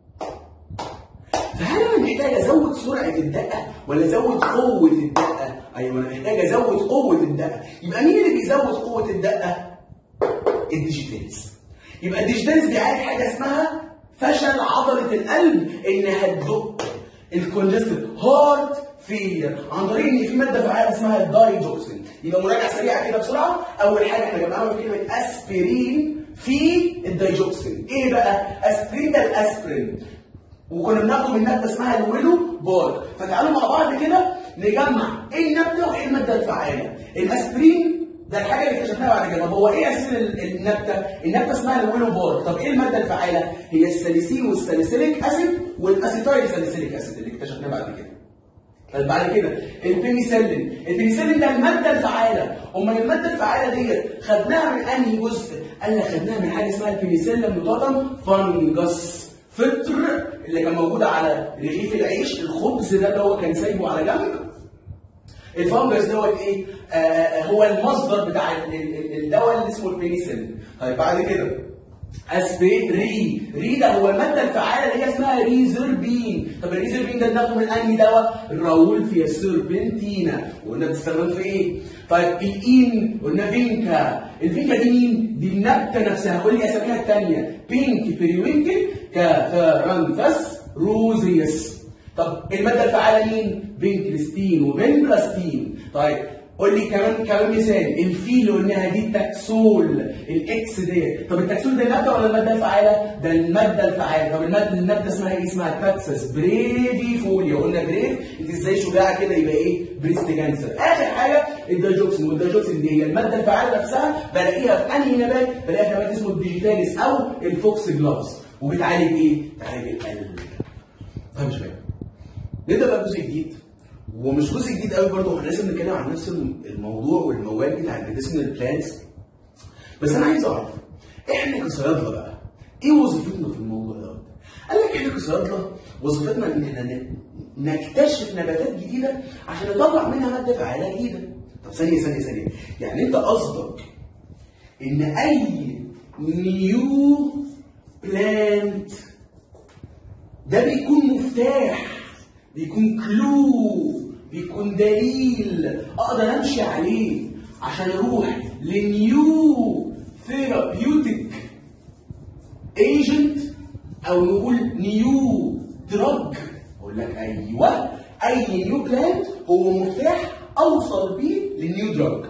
فهل انا محتاج ازود سرعه الدقه ولا ازود قوه الدقه؟ ايوه انا محتاج ازود قوه الدقه يبقى مين اللي بيزود قوه الدقه الديجيتالز يبقى الديجيتالز بيعالج حاجه اسمها فشل عضله القلب انها تدق الكونجستيف هارت فيلير عن طريق ان في ماده فعاله اسمها الدايجوكسين يبقى مراجعه سريعه كده بسرعه اول حاجه احنا جمعناها في كلمه اسبرين في الدايجوكسين ايه بقى اسبرين ده الاسبرين وكنا بناخده من نبته اسمها الويلو بارك فتعالوا مع بعض كده نجمع ايه النبته وايه الماده الفعاله الاسبرين ده الحاجه اللي اكتشفناها بعد كده طب هو ايه اساس النبته النبته اسمها الويلو بارك طب ايه الماده الفعاله هي الساليسين والساليسيليك اسيد والاسيتايل ساليسيليك اسيد اللي اكتشفناه بعد كده طيب بعد كده البنسلين البنسلين ده الماده الفعاله امال الماده الفعاله ديت خدناها من انهي جزء قال لك خدناها من حاجه اسمها البنسلين متوتم فانجس فطر اللي كان موجود على رغيف العيش الخبز ده اللي هو كان سايبه على جنب الفانجس دوت ايه؟ آه هو المصدر بتاع الدواء اللي اسمه البنسلين طيب بعد كده اسبين ري ري ده هو الماده الفعاله اللي هي اسمها ريزربين طب الريزربين ده بناخده من انهي دواء الراول في السيربنتينا وقلنا بتستخدم في ايه طيب الاين قلنا فينكا الفينكا دي مين دي النبته نفسها قول لي اساميها الثانيه بينك بيريوينكل كافرانثس روزيوس طب الماده الفعاله مين فينكريستين وفينكراستين طيب قول لي كمان كمان مثال الفي اللي قلناها دي التاكسول الاكس ديت طب التاكسول ده الماده ولا الماده الفعاله ده الماده الفعاله طب الماده الماده اسمها ايه اسمها تاكسس بريفي فوليا قلنا بريف انت ازاي شجاعه كده يبقى ايه بريست كانسر اخر حاجه الدايجوكسين والدايجوكسين دي هي الماده الفعاله نفسها بلاقيها في انهي نبات بلاقيها في نبات اسمه الديجيتاليس او الفوكس جلافز وبتعالج ايه بتعالج القلب طيب يا شباب نبدا بقى جزء جديد ومش جزء جديد قوي برضه احنا لسه بنتكلم عن نفس الموضوع والمواد بتاع الميديسينال بلانتس بس انا عايز اعرف احنا كصيادله بقى ايه وظيفتنا في الموضوع ده؟ قال لك احنا كصيادله وظيفتنا ان احنا نكتشف نباتات جديده عشان نطلع منها ماده فعاله جديده. طب ثانيه ثانيه ثانيه يعني انت قصدك ان اي نيو بلانت ده بيكون مفتاح بيكون كلو بيكون دليل اقدر امشي عليه عشان اروح لنيو ثيرابيوتيك ايجنت او نقول نيو دراج اقول لك ايوه اي نيو بلانت هو مفتاح اوصل بيه للنيو دراج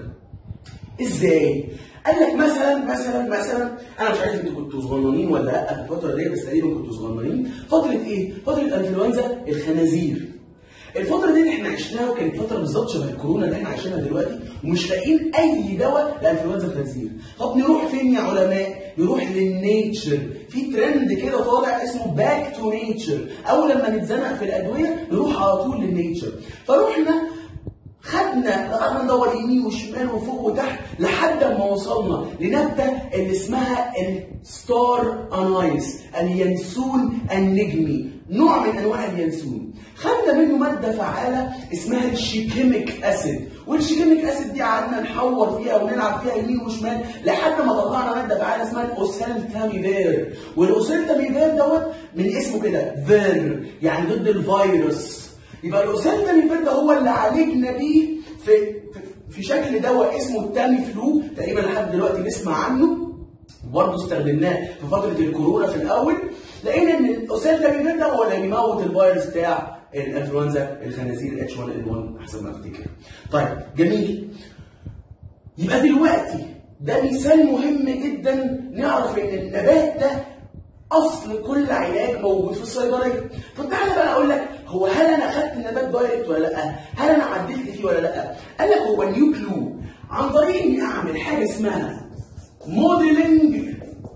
ازاي قال لك مثلا مثلا مثلا انا مش عارف انتوا كنتوا صغننين ولا لا في الفتره دي بس تقريبا كنتوا صغننين فتره ايه؟ فتره انفلونزا الخنازير الفتره دي اللي احنا عشناها وكانت فتره بالظبط شبه الكورونا اللي احنا عايشينها دلوقتي ومش لاقيين اي دواء لانفلونزا الخنازير طب نروح فين يا علماء؟ نروح للنيتشر في ترند كده طالع اسمه باك تو نيتشر اول لما نتزنق في الادويه نروح على طول للنيتشر فروحنا خدنا قعدنا ندور يمين وشمال وفوق وتحت لحد ما وصلنا لنبته اللي اسمها الستار انايس اليانسون النجمي نوع من انواع اليانسون خدنا منه ماده فعاله اسمها الشيكيميك اسيد والشيكيميك اسيد دي قعدنا نحور فيها ونلعب فيها يمين وشمال لحد ما طلعنا ماده فعاله اسمها الاوسيلتاميفير والاوسيلتاميفير دوت من اسمه كده فير يعني ضد الفيروس يبقى الاوسيلتاميفير ده هو اللي عالجنا بيه في في, في شكل دواء اسمه التامي فلو تقريبا لحد دلوقتي نسمع عنه برضه استخدمناه في فتره الكورونا في الاول لقينا ان الاوسيلتاميفير ده هو اللي بيموت الفيروس بتاع الانفلونزا الخنازير الاتش 1 ال 1 احسن ما افتكر. طيب جميل يبقى دلوقتي ده مثال مهم جدا نعرف ان النبات ده اصل كل علاج موجود في الصيدليه طب تعالى بقى اقول لك هو هل انا خدت النبات دايركت ولا لا هل انا عدلت فيه ولا لا قال لك هو نيو كلو عن طريق اني اعمل حاجه اسمها موديلنج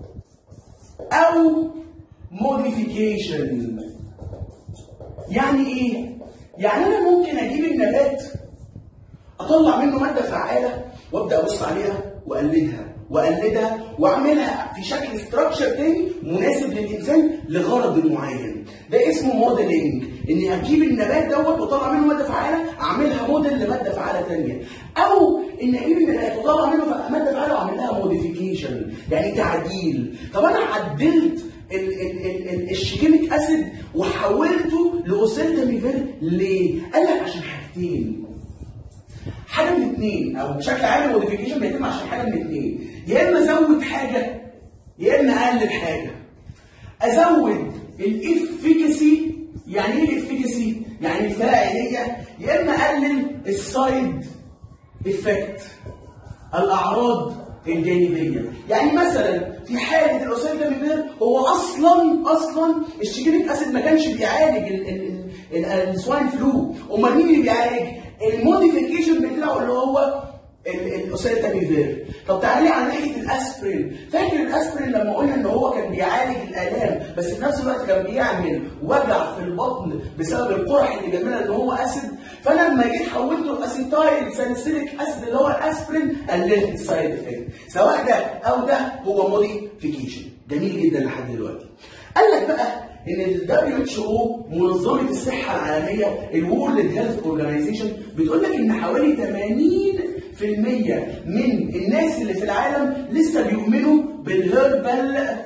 او موديفيكيشن يعني ايه يعني انا ممكن اجيب النبات اطلع منه ماده فعاله وابدا ابص عليها واقلدها واقلدها واعملها في شكل ستراكشر تاني مناسب للانسان لغرض معين ده اسمه موديلنج اني اجيب النبات دوت واطلع منه ماده فعاله اعملها موديل لماده فعاله ثانيه او ان اجيب النبات واطلع منه ماده فعاله واعمل لها موديفيكيشن يعني تعديل طب انا عدلت الشيكيميك اسيد وحولته لاوسيلتاميفير ليه؟ قال لك عشان حاجتين حاجه من اثنين او بشكل عام الموديفيكيشن بيتم عشان حاجه من اثنين يا اما ازود حاجه يا اما اقلل حاجه ازود الافيكاسي يعني ايه الافيكاسي؟ يعني الفاعليه يا اما اقلل السايد افكت الاعراض الجانبيه يعني مثلا في حاله الاوسيلتاميفير هو اصلا اصلا الشيكيميك اسيد ما كانش بيعالج السواين فلو امال مين اللي بيعالج الموديفيكيشن بتاعه اللي هو الاوسيلتاميفير طب تعالي على ناحيه الاسبرين فاكر الاسبرين لما قلنا ان هو كان بيعالج الالام بس في نفس الوقت كان بيعمل وجع في البطن بسبب القرح اللي جميلها ان هو اسيد فانا لما جيت حولته لاسيتايل ساليسيليك اسيد اللي هو الاسبرين قللت السايد افكت سواء ده او ده هو موديفيكيشن جميل جدا لحد دلوقتي قال لك بقى ان ال WHO منظمه الصحه العالميه الورلد هيلث اورجانيزيشن بتقول لك ان حوالي 80% من الناس اللي في العالم لسه بيؤمنوا بالهربال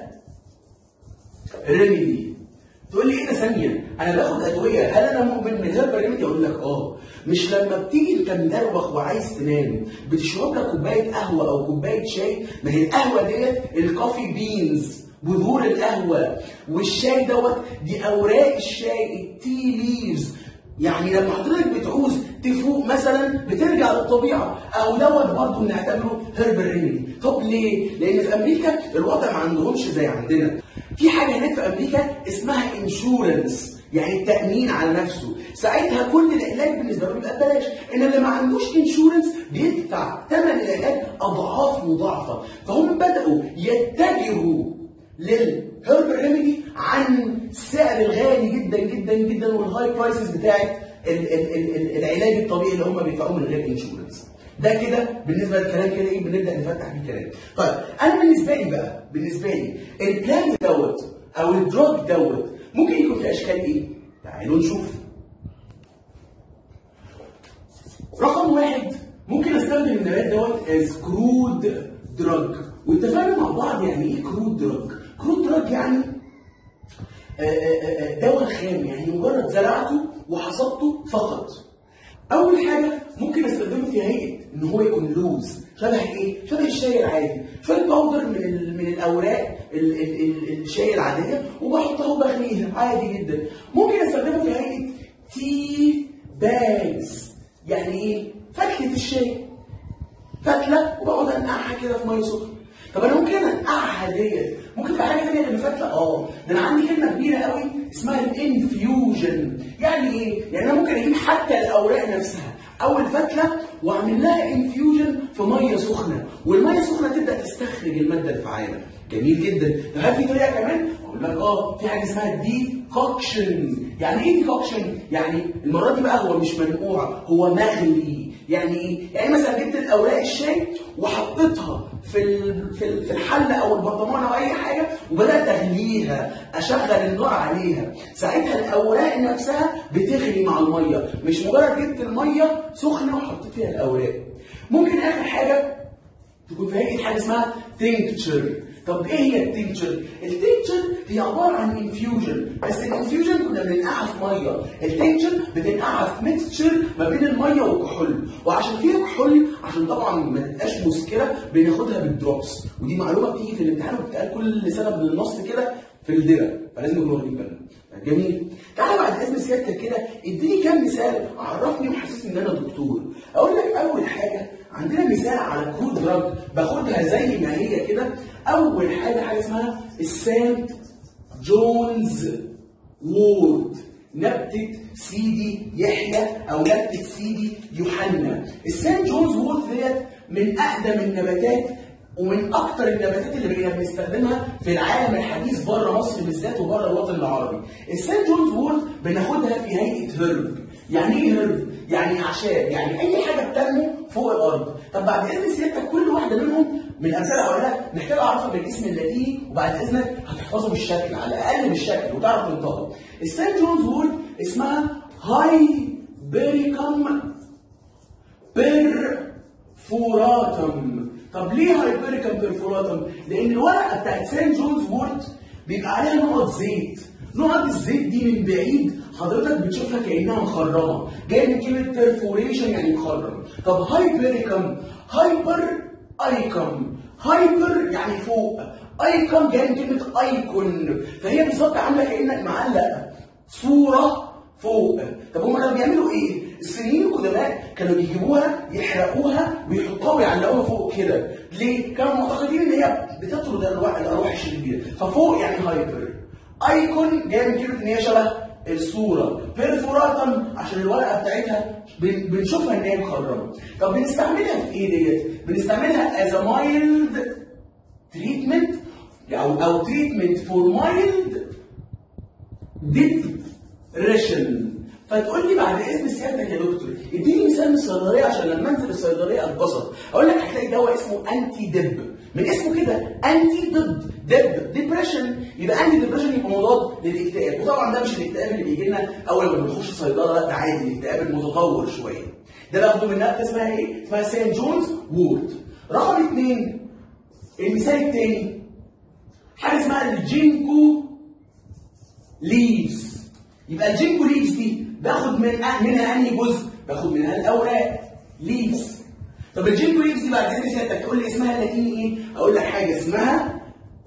ريميدي تقول لي ايه ده ثانيه انا باخد ادويه هل انا مؤمن بالهربال ريميدي اقول لك اه مش لما بتيجي انت مدروخ وعايز تنام بتشرب لك كوبايه قهوه او كوبايه شاي ما هي القهوه ديت الكوفي بينز بذور القهوه والشاي دوت دي اوراق الشاي التي ليفز يعني لما حضرتك بتعوز تفوق مثلا بترجع للطبيعه او دوت برضه بنعتبره هيربل ريميدي طب ليه؟ لان في امريكا الوضع ما عندهمش زي عندنا في حاجه هناك في امريكا اسمها انشورنس يعني التامين على نفسه ساعتها كل العلاج بالنسبه له بيبقى ببلاش ان اللي ما عندوش انشورنس بيدفع ثمن العلاج اضعاف مضاعفه فهم بداوا يتجهوا للهيربل ريميدي عن السعر الغالي جدا جدا جدا والهاي برايسز بتاعت ال- ال- ال- ال- العلاج الطبيعي اللي هم بيدفعوه من غير انشورنس ده كده بالنسبه للكلام كده ايه بنبدا نفتح بيه كلام طيب انا بالنسبه لي بقى بالنسبه لي البلان دوت او الدروج دوت ممكن يكون في اشكال ايه تعالوا نشوف رقم واحد ممكن استخدم النبات دوت از كرود دراج واتفقنا مع بعض يعني ايه كرود دراج كرود دراج يعني آه، آه، آه، دواء خام يعني مجرد زرعته وحصدته فقط اول حاجه ممكن استخدمه في هيئه ان هو يكون لوز شبه ايه شبه الشاي العادي شويه باودر من ال- من الاوراق ال- ال- ال- الشاي العاديه وبحطها وبغليها عادي جدا ممكن استخدمه في هيئه تي باجز يعني ايه فاكهه الشاي فتله وبقعد انقعها كده في ميه سخنه طب انا ممكن انقعها ديت ممكن تبقى حاجه ثانيه غير الفتله اه ده انا عندي كلمه كبيره قوي اسمها الانفيوجن يعني ايه يعني انا ممكن اجيب حتى الاوراق نفسها او الفتله واعمل لها انفيوجن في ميه سخنه والميه السخنه تبدا تستخرج الماده الفعاله جميل جدا طب هل في طريقه كمان اقول لك اه في حاجه اسمها دي كوكشن يعني ايه دي كوكشن يعني المره دي بقى هو مش منقوع هو مغلي يعني ايه يعني مثلا جبت الاوراق الشاي وحطيتها في ال- في ال- في الحله او البرطمان او اي حاجه وبدات اغليها اشغل النار عليها ساعتها الاوراق نفسها بتغلي مع الميه مش مجرد جبت الميه سخنه وحطيت فيها الاوراق ممكن اخر حاجه تكون في هيئه حاجه اسمها تينكتشر طب ايه هي التينكتشر؟ التينكتشر هي عباره عن انفيوجن بس الانفيوجن كنا بننقعها في ميه التينكتشر بتنقعها في ميكستشر ما بين الميه والكحول وعشان فيها كحول عشان طبعا ما تبقاش مسكره بناخدها بالدروبس ودي معلومه بتيجي في الامتحان وبتتقال كل سنه من النص كده في الدرع فلازم نكون واخدين بالنا جميل تعالى بعد اذن سيادتك كده اديني كام مثال عرفني وحسسني ان انا دكتور اقول لك اول حاجه عندنا مثال على كرود دراج باخدها زي ما هي كده اول حاجه حاجه اسمها السانت جونز وورد نبتة سيدي يحيى أو نبتة سيدي يوحنا السان جونز وورد ديت من أقدم النباتات ومن أكتر النباتات اللي بقينا بنستخدمها في العالم الحديث بره مصر بالذات وبره الوطن العربي السان جونز وورد بناخدها في هيئة هرب يعني ايه هرب؟ يعني اعشاب يعني اي حاجه بتنمو فوق الارض طب بعد اذن سيادتك كل واحده منهم من الامثله اللي هقولها محتاج اعرفها بالاسم اللاتيني وبعد اذنك هتحفظه بالشكل على الاقل بالشكل وتعرف تنطقه السان جونز وورد اسمها هاي بيريكم بيرفوراتم طب ليه هايبريكم بيرفوراتم؟ لان الورقه بتاعت سان جونز وورد بيبقى عليها نقط زيت نقط الزيت دي من بعيد حضرتك بتشوفها كانها مخرمه جايه من كلمه بيرفوريشن يعني مخرم طب هايبريكم هايبر ايكم هايبر يعني فوق ايكم جايه من كلمه ايكون فهي بالظبط عامله كانك معلق صوره فوق طب هم كانوا بيعملوا ايه؟ الصينيين القدماء كانوا بيجيبوها يحرقوها ويحطوها ويعلقوها فوق كده ليه؟ كانوا معتقدين ان هي بتطرد الارواح الارواح الشريره ففوق يعني هايبر ايكون جايه من كلمه ان هي شبه الصوره بيرفوراتم عشان الورقه بتاعتها بن- بنشوفها ان هي مخرمه طب بنستعملها في ايه ديت؟ بنستعملها از مايلد تريتمنت او او تريتمنت فور مايلد ديبريشن فتقول لي بعد اذن سيادتك يا دكتور اديني مثال من الصيدليه عشان لما انزل الصيدليه اتبسط اقول لك هتلاقي دواء اسمه انتي دب من اسمه كده انتي ضد دب ديبريشن يبقى انتي ديبريشن يبقى مضاد للاكتئاب وطبعا ده مش الاكتئاب اللي بيجي لنا اول ما بنخش صيدله لا ده عادي الاكتئاب المتطور شويه ده باخده من نبته اسمها ايه؟ اسمها سان جونز وورد رقم اثنين المثال الثاني حاجه اسمها الجينكو ليفز يبقى الجينكو ليفز دي باخد من منها انهي جزء؟ باخد منها الاوراق ليفز طب الجينكو ليفز دي بعد كده سيادتك تقول لي اسمها اللاتيني ايه؟ اقول لك حاجه اسمها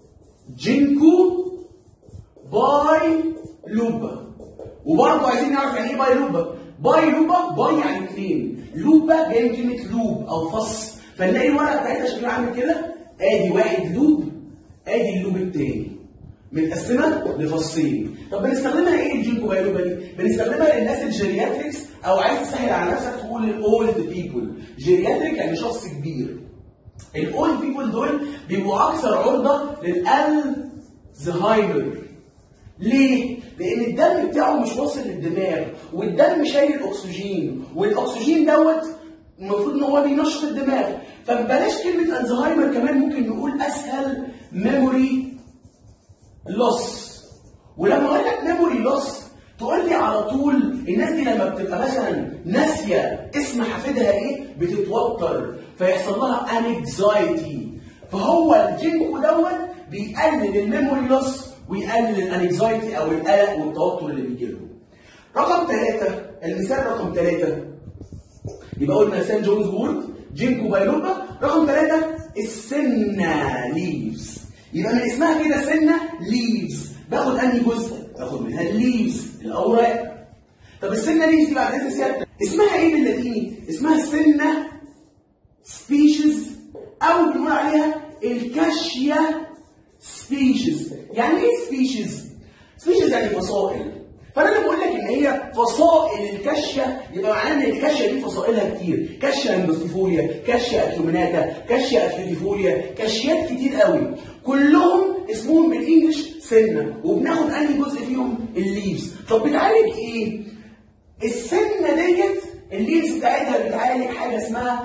جينكو باي لوبا وبرضه عايزين نعرف يعني ايه باي لوبا باي لوبا باي يعني اثنين لوبا جاي من كلمه لوب او فص فنلاقي الورقه بتاعتها شكلها عامل كده ادي واحد لوب ادي اللوب التاني متقسمه لفصين طب بنستخدمها ايه الجينكو بايلوبا دي؟ بنستخدمها للناس الجيرياتريكس او عايز تسهل على نفسك تقول الاولد بيبول جيرياتريك يعني شخص كبير الاولد بيبول دول بيبقوا اكثر عرضه للالزهايمر ليه؟ لان الدم بتاعه مش واصل للدماغ والدم شايل اكسجين والاكسجين دوت المفروض ان هو بينشط الدماغ فبلاش كلمه الزهايمر كمان ممكن نقول اسهل ميموري لوس ولما اقول لك ميموري لوس تقول لي على طول الناس دي لما بتبقى مثلا ناسيه اسم حفيدها ايه بتتوتر فيحصل لها انكزايتي فهو الجينكو دوت بيقلل الميموري لوس ويقلل الانكزايتي او القلق والتوتر اللي بيجي لهم. رقم ثلاثة المثال رقم ثلاثة يبقى قلنا سان جونز وورد جينكو بايلوبا رقم ثلاثة السنة ليفز يبقى من اسمها كده سنة ليفز باخد انهي جزء؟ باخد منها الليفز الاوراق طب السنة ليفز دي بعد اذن سيادتك اسمها ايه باللاتيني؟ اسمها سنة سبيشيز او بنقول عليها الكاشيا سبيشيز يعني ايه سبيشيز؟ سبيشيز يعني فصائل فانا لما بقول لك ان هي فصائل الكاشيا يبقى معناه ان الكاشيا دي فصائلها كتير كاشيا اندوستيفوريا كاشيا اكيوميناتا كاشيا اكيوتيفوريا كاشيات كتير قوي كلهم اسمهم بالانجلش سنه وبناخد انهي جزء فيهم الليفز طب بتعالج ايه السنه ديت الليفز بتاعتها بتعالج حاجه اسمها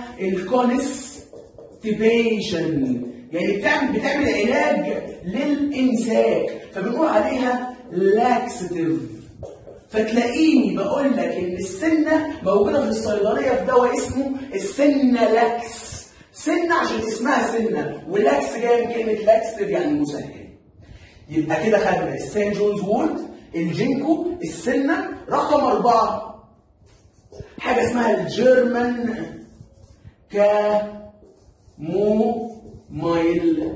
الكونستيبيشن يعني بتعمل بتعمل علاج للامساك فبنقول عليها لاكستيف فتلاقيني بقول لك ان السنه موجوده في الصيدليه في دواء اسمه السنه لاكس سنه عشان اسمها سنه ولاكس جاي من كلمه لاكستيف يعني مسهل يبقى كده خدنا السان جونز وورد الجينكو السنه رقم اربعه حاجه اسمها الجيرمان كامو مايل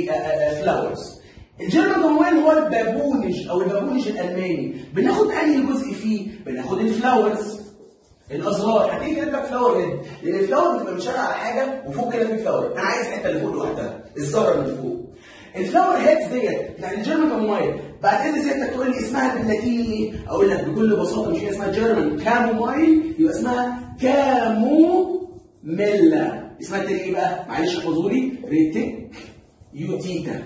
فلاورز الجيرمان كامومايل هو البابونج او البابونج الالماني بناخد انهي جزء فيه بناخد الفلاورز الازهار هتيجي كده فلاور هيد لان الفلاور بتبقى مشغل على حاجه وفوق كده في فلاور انا عايز الحته اللي فوق لوحدها الزهره اللي فوق الفلاور هيدز ديت بتاعت الجيرمان كامومايل بعد كده سيادتك تقول لي اسمها باللاتيني ايه؟ اقول لك بكل بساطه مش هي اسمها جيرمان كامومايل يبقى اسمها كامو ميلا اسمها التاني ايه بقى؟ معلش احفظوا لي ريتيك يوتيتا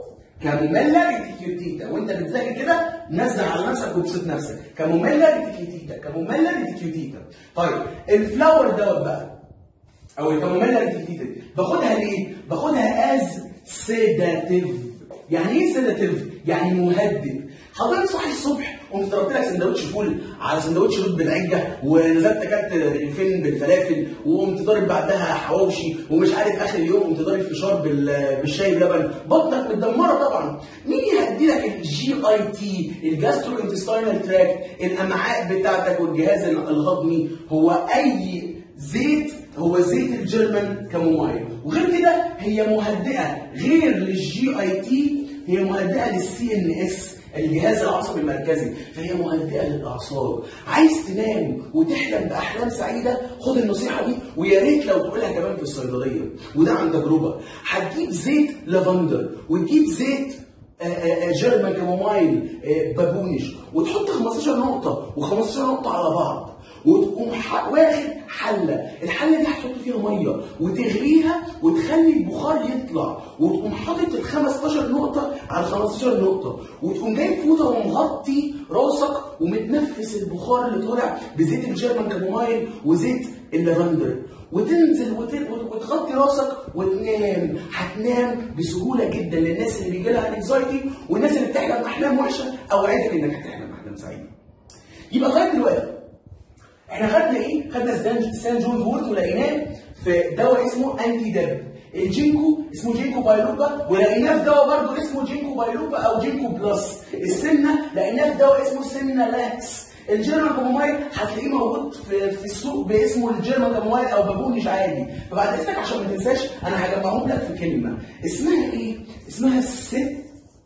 كاموميلا ريتيكيوتيتا وانت بتذاكر كده نزل على نفسك وبسط نفسك كاموميلا ريتيكيوتيتا كاموميلا ريتيكيوتيتا طيب الفلاور دوت بقى او الكاموميلا ريتيكيوتيتا باخدها ليه؟ باخدها از سيداتيف يعني ايه سيداتيف؟ يعني مهدد حضرتك صاحي الصبح قمت ضربت لك سندوتش فول على سندوتش بيض بالعجه ونزلت اكلت رغيفين بالفلافل وقمت ضارب بعدها حواوشي ومش عارف اخر اليوم قمت ضارب فشار بال- بالشاي بلبن بطنك متدمره طبعا مين يهدي لك الجي اي تي الجاسترو انتستينال تراك الامعاء بتاعتك والجهاز الهضمي هو اي زيت هو زيت الجيرمان كامومايل وغير كده هي مهدئه غير للجي اي تي هي مهدئه للسي ان اس الجهاز العصبي المركزي فهي مهدئه للاعصاب عايز تنام وتحلم باحلام سعيده خد النصيحه دي ويا ريت لو تقولها كمان في الصيدليه وده عن تجربه هتجيب زيت لافندر وتجيب زيت آه، آه، آه، جيرمان كامومايل آه، بابونج وتحط 15 نقطه و15 نقطه على بعض وتقوم ح- واخد حله الحله دي هتحط فيها ميه وتغليها وتخلي البخار يطلع وتقوم حاطط ال 15 نقطه على 15 نقطه وتقوم جايب فوطه ومغطي راسك ومتنفس البخار اللي طالع بزيت الجيرمان كامومايل وزيت اللافندر وتنزل وت- وت- وتغطي راسك وتنام هتنام بسهوله جدا للناس اللي بيجي لها انكزايتي والناس اللي بتحلم احلام وحشه اوعدك انك هتحلم احلام سعيده يبقى لغايه دلوقتي احنا خدنا ايه؟ خدنا السان سان جون فورت ولقيناه في دواء اسمه انتي دب الجينكو اسمه جينكو بايلوبا ولقيناه في دواء برضه اسمه جينكو بايلوبا او جينكو بلس السنه لقيناه في دواء اسمه سنه لاكس الجيرمان كامومايل هتلاقيه موجود في, في السوق باسمه الجيرمان كامومايل او بابونج عادي فبعد اذنك عشان ما تنساش انا هجمعهم لك في كلمه اسمها ايه؟ اسمها الست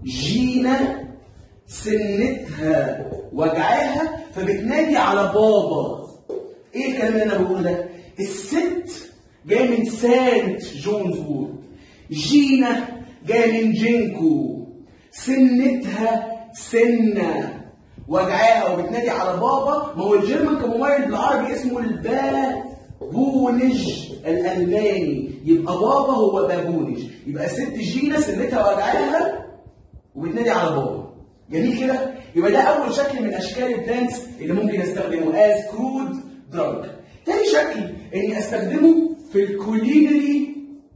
جينا سنتها وجعاها فبتنادي على بابا ايه الكلام اللي انا بقوله ده الست جايه من سانت جونز وورد جينا جايه من جينكو سنتها سنه وجعاها وبتنادي على بابا ما هو الجيرمان كموبايل بالعربي اسمه البابونج الالماني يبقى بابا هو بابونج يبقى الست جينا سنتها وجعاها وبتنادي على بابا جميل كده يبقى ده اول شكل من اشكال البلانتس اللي ممكن استخدمه از كرود دراج تاني شكل اني استخدمه في الكولينري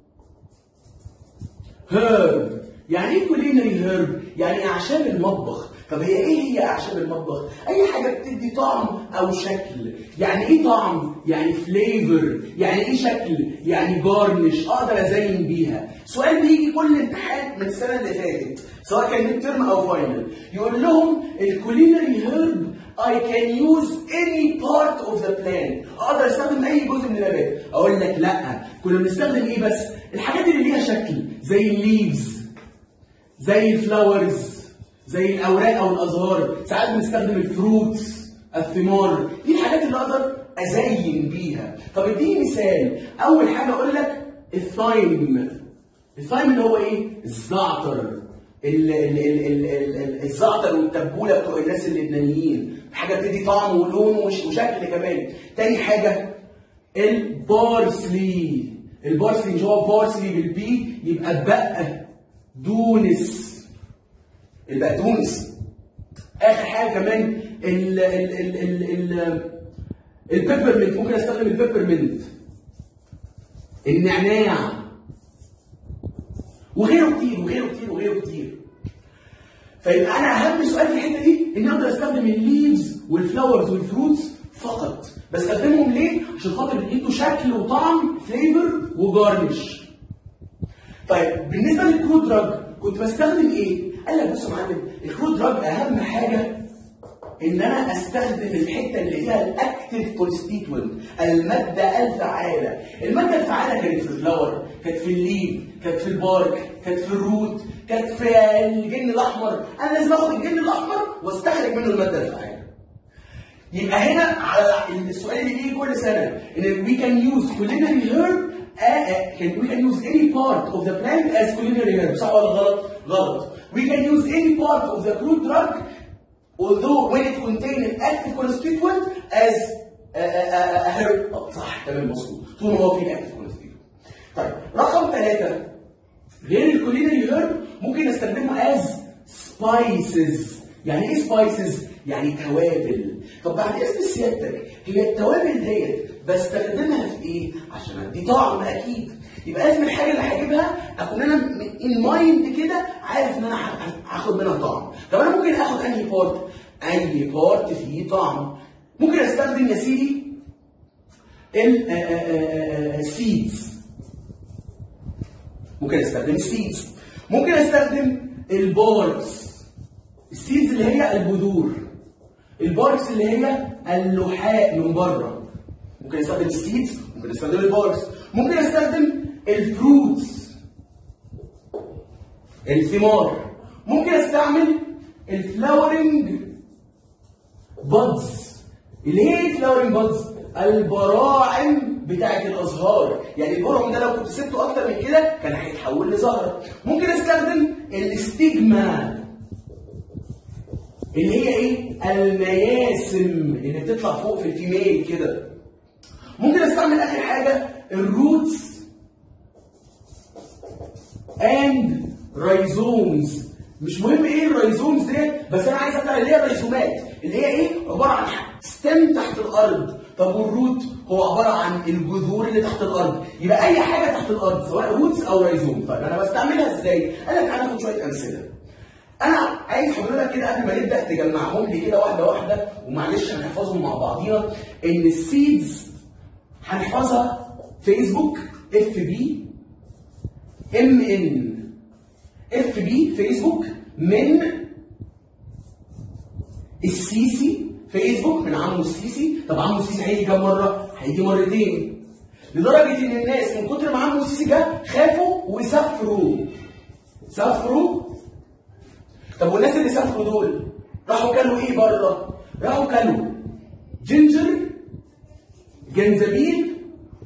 هيرب يعني ايه كولينري هيرب يعني اعشاب المطبخ طب هي ايه هي اعشاب المطبخ اي حاجه بتدي طعم او شكل يعني ايه طعم يعني فليفر يعني ايه شكل يعني جارنش اقدر ازين بيها سؤال بيجي كل امتحان من السنه اللي فاتت سواء كان ميد ترم او فاينل يقول لهم الكولينري هيرب I can use any part of the plant اقدر استخدم اي جزء من النبات اقول لك لا كنا بنستخدم ايه بس الحاجات اللي ليها شكل زي الليفز زي الفلاورز زي الاوراق او الازهار ساعات بنستخدم الفروتس الثمار دي الحاجات اللي اقدر ازين بيها طب اديني مثال اول حاجه اقول لك الثايم الثايم اللي هو ايه الزعتر ال- ال- ال- ال- ال- الزعتر والتبوله بتوع الناس اللبنانيين حاجه بتدي طعم ولون وش- وشكل كمان تاني حاجه البارسلي البارسلي مش هو بارسلي بالبي يبقى بقى دونس البقدونس اخر حاجه كمان ال ال ال ال ال البيبرمنت ممكن استخدم البيبرمنت النعناع وغيره كتير وغيره كتير وغيره كتير فيبقى انا اهم سؤال في الحته دي ان اقدر استخدم الليفز والفلاورز والفروتس فقط بستخدمهم ليه؟ عشان خاطر يدوا شكل وطعم فليفر وجارنش طيب بالنسبه للكرود دراج كنت بستخدم ايه؟ قال لك بص يا معلم الكرود دراج اهم حاجه ان انا استخدم الحته اللي فيها الاكتف كونستيتوينت الماده الفعاله الماده الفعاله كانت في الفلاور كانت في الليف كانت في البارك كانت في الروت كانت في الجن الاحمر انا لازم اخد الجن الاحمر واستخرج منه الماده الفعاله يبقى هنا على السؤال اللي بيجي كل سنه ان we can use culinary herb uh, uh, can we can use any part of the plant as culinary herb صح ولا غلط؟ غلط. We can use any part of the crude drug although when it contain an active constituent as a, a, a, a herb أه، صح تمام مظبوط طول ما هو في active constituent. طيب رقم ثلاثة غير الكولينري هيرب ممكن استخدمه از سبايسز يعني ايه سبايسز يعني توابل طب بعد اذن سيادتك هي التوابل ديت بستخدمها في ايه عشان ادي طعم اكيد يبقى لازم الحاجه اللي هجيبها اكون انا ان مايند كده عارف ان انا ه- هاخد منها طعم طب انا ممكن اخد انهي بارت اي بارت فيه طعم ممكن استخدم يا سيدي السيدز ممكن استخدم السيدز ممكن استخدم الباركس السيدز اللي هي البذور الباركس اللي هي اللحاء من بره ممكن استخدم السيدز ممكن استخدم الباركس ممكن استخدم الفروتس الثمار ممكن استعمل الفلاورنج بادز اللي هي ايه الفلاورنج بادز البراعم بتاعت الازهار يعني البرعم ده لو كنت سبته اكتر من كده كان هيتحول لزهره ممكن استخدم الاستجما اللي هي ايه المياسم اللي بتطلع فوق في الفيميل كده ممكن استعمل اخر حاجه الروتس اند رايزومز مش مهم ايه الرايزومز ديت بس انا عايز اطلع اللي هي الريزومات اللي هي ايه عباره عن ستيم تحت الارض طب والروت هو عباره عن الجذور اللي تحت الارض يبقى اي حاجه تحت الارض سواء روتس او رايزوم طيب انا بستعملها ازاي قال لك تعالى ناخد شويه امثله انا عايز حضرتك كده قبل ما نبدا تجمعهم لي كده واحده واحده ومعلش هنحفظهم مع بعضينا ان السيدز هنحفظها فيسبوك اف بي ام ان اف بي فيسبوك من السيسي فيسبوك من عمو السيسي طب عمو السيسي هيجي كام مره؟ هيجي مرتين لدرجه ان الناس من كتر ما عمو السيسي جه خافوا وسافروا سافروا طب والناس اللي سافروا دول راحوا كلوا ايه بره؟ راحوا كلوا جينجر جنزبيل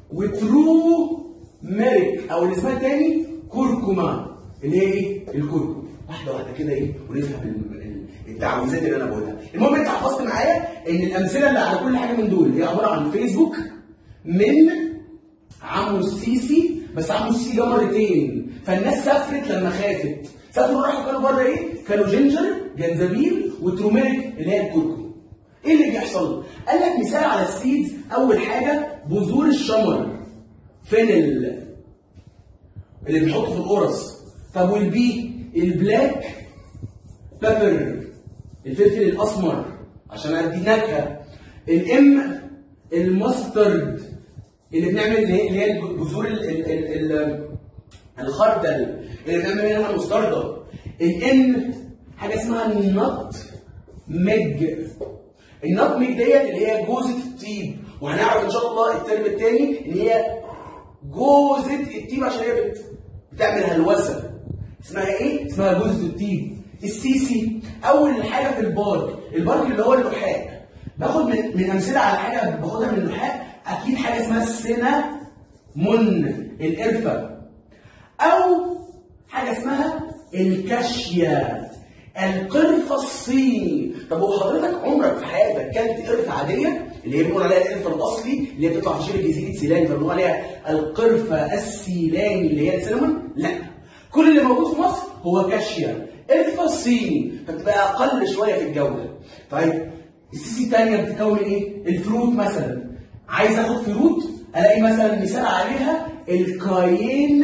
وترو ميريك او اللي اسمها تاني كركما اللي هي ايه؟ الكركم واحده واحده كده ايه ونفهم ال- ال- التعويذات اللي انا بقولها المهم انت حفظت معايا ان الامثله اللي على كل حاجه من دول هي عباره عن فيسبوك من عمو السيسي بس عمو السيسي جه مرتين فالناس سافرت لما خافت سافروا راحوا كانوا بره ايه؟ كانوا جينجر جنزبيل وتروميريك اللي هي الكركم ايه اللي بيحصل؟ قال لك مثال على السيدز اول حاجه بذور الشمر فينل اللي بنحطه في القرص طب والبي البلاك بيبر الفلفل الاسمر عشان ادي نكهه الام الماسترد اللي بنعمل اللي هي اللي هي بذور ال- ال- ال- ال- الخردل اللي بنعمل منها المستردة الان حاجه اسمها النط مج النط مج ديت اللي هي جوزة الطيب وهنعرف ان شاء الله الترم الثاني ان هي جوزة الطيب عشان هي بت... بتعمل هلوسه اسمها ايه؟ اسمها جوزة الطيب السيسي اول حاجه في البارك البارك اللي هو اللحاء باخد من من امثله على حاجه باخدها من اللحاء اكيد حاجه اسمها السينامون القرفه او حاجه اسمها الكاشيا القرفه الصيني طب هو حضرتك عمرك في حياتك كلت قرفه عاديه اللي هي بنقول عليها القرفه الاصلي اللي هي بتطلع في شبه جزيره سيلان فبنقول عليها القرفه السيلاني اللي هي السينامون لا كل اللي موجود في مصر هو كاشيا قرفه الصيني فبتبقى اقل شويه في الجوده طيب السيسي الثانيه بتتكون من ايه الفروت مثلا عايز اخد فروت الاقي مثلا مثال عليها الكاين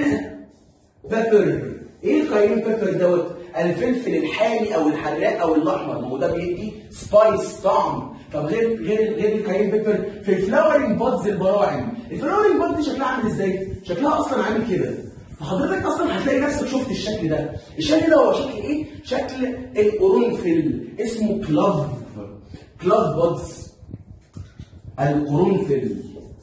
بيبر ايه الكاين بيبر دوت الفلفل الحامي او الحراق او الاحمر ما هو ده بيدي سبايس طعم طب غير غير غير الكاين بيبر في الفلاورنج بادز البراعم الفلاورنج باد دي شكلها عامل ازاي شكلها اصلا عامل كده فحضرتك اصلا هتلاقي نفسك شفت الشكل ده الشكل ده هو شكل ايه شكل القرنفل اسمه كلاف كلاف بادز القرنفل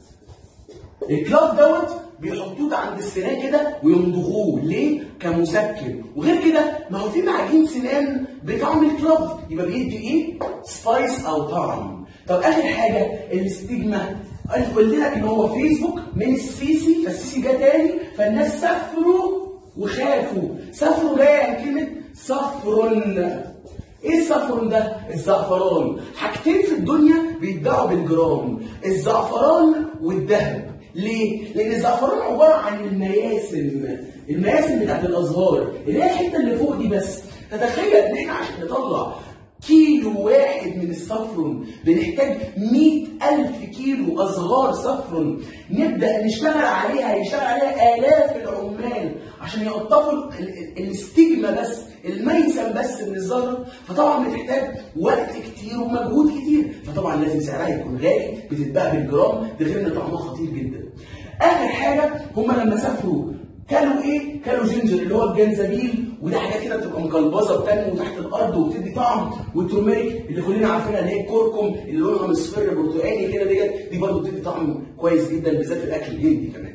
الكلاف دوت بيحطوه عند السنان كده ويمضغوه ليه؟ كمسكن وغير كده ما هو في معجين سنان بطعم الكلاف يبقى بيدي ايه؟ سبايس او طعم طب اخر حاجه الاستجما قلت قلت لك ان هو فيسبوك من السيسي فالسيسي جه تاني فالناس سافروا وخافوا سافروا جايه عن كلمه صفرن ايه الصفرن ده؟ الزعفران حاجتين في الدنيا بيتباعوا بالجرام الزعفران والذهب ليه؟ لأن الزعفران عبارة عن المياسم المياسم بتاعت الأزهار اللي هي الحتة اللي فوق دي بس تتخيل إن إحنا عشان نطلع كيلو واحد من الصفرن بنحتاج مئة ألف كيلو أصغار صفرن نبدأ نشتغل عليها يشتغل عليها آلاف العمال عشان يقطفوا ال- ال- الاستجمة بس الميسم بس من الزهرة فطبعا بتحتاج وقت كتير ومجهود كتير فطبعا لازم سعرها يكون غالي بتتباع بالجرام ده غير ان طعمها خطير جدا اخر حاجه هم لما سافروا كلوا ايه؟ كلوا جينجر اللي هو الجنزبيل وده حاجات كده بتبقى مقلبظه بتنمو تحت الارض وبتدي طعم والتروميريك اللي كلنا عارفينها اللي هي الكركم اللي لونها مصفر برتقاني كده ديت دي برضه بتدي طعم كويس جدا بالذات في الاكل الهندي كمان.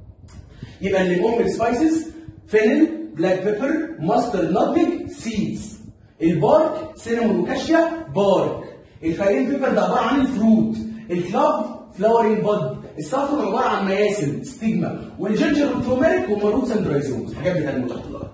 يبقى اللي هم السبايسز فينل بلاك بيبر ماسترد نوتميج سيدز البارك سينامون وكاشيا بارك الكاين بيبر ده عباره عن الفروت الكلاف فلاورينج باد السافر عباره عن مياسم ستيجما والجنجر والتروميريك هم روتس اند رايزومز حاجات بتنمو تحت الارض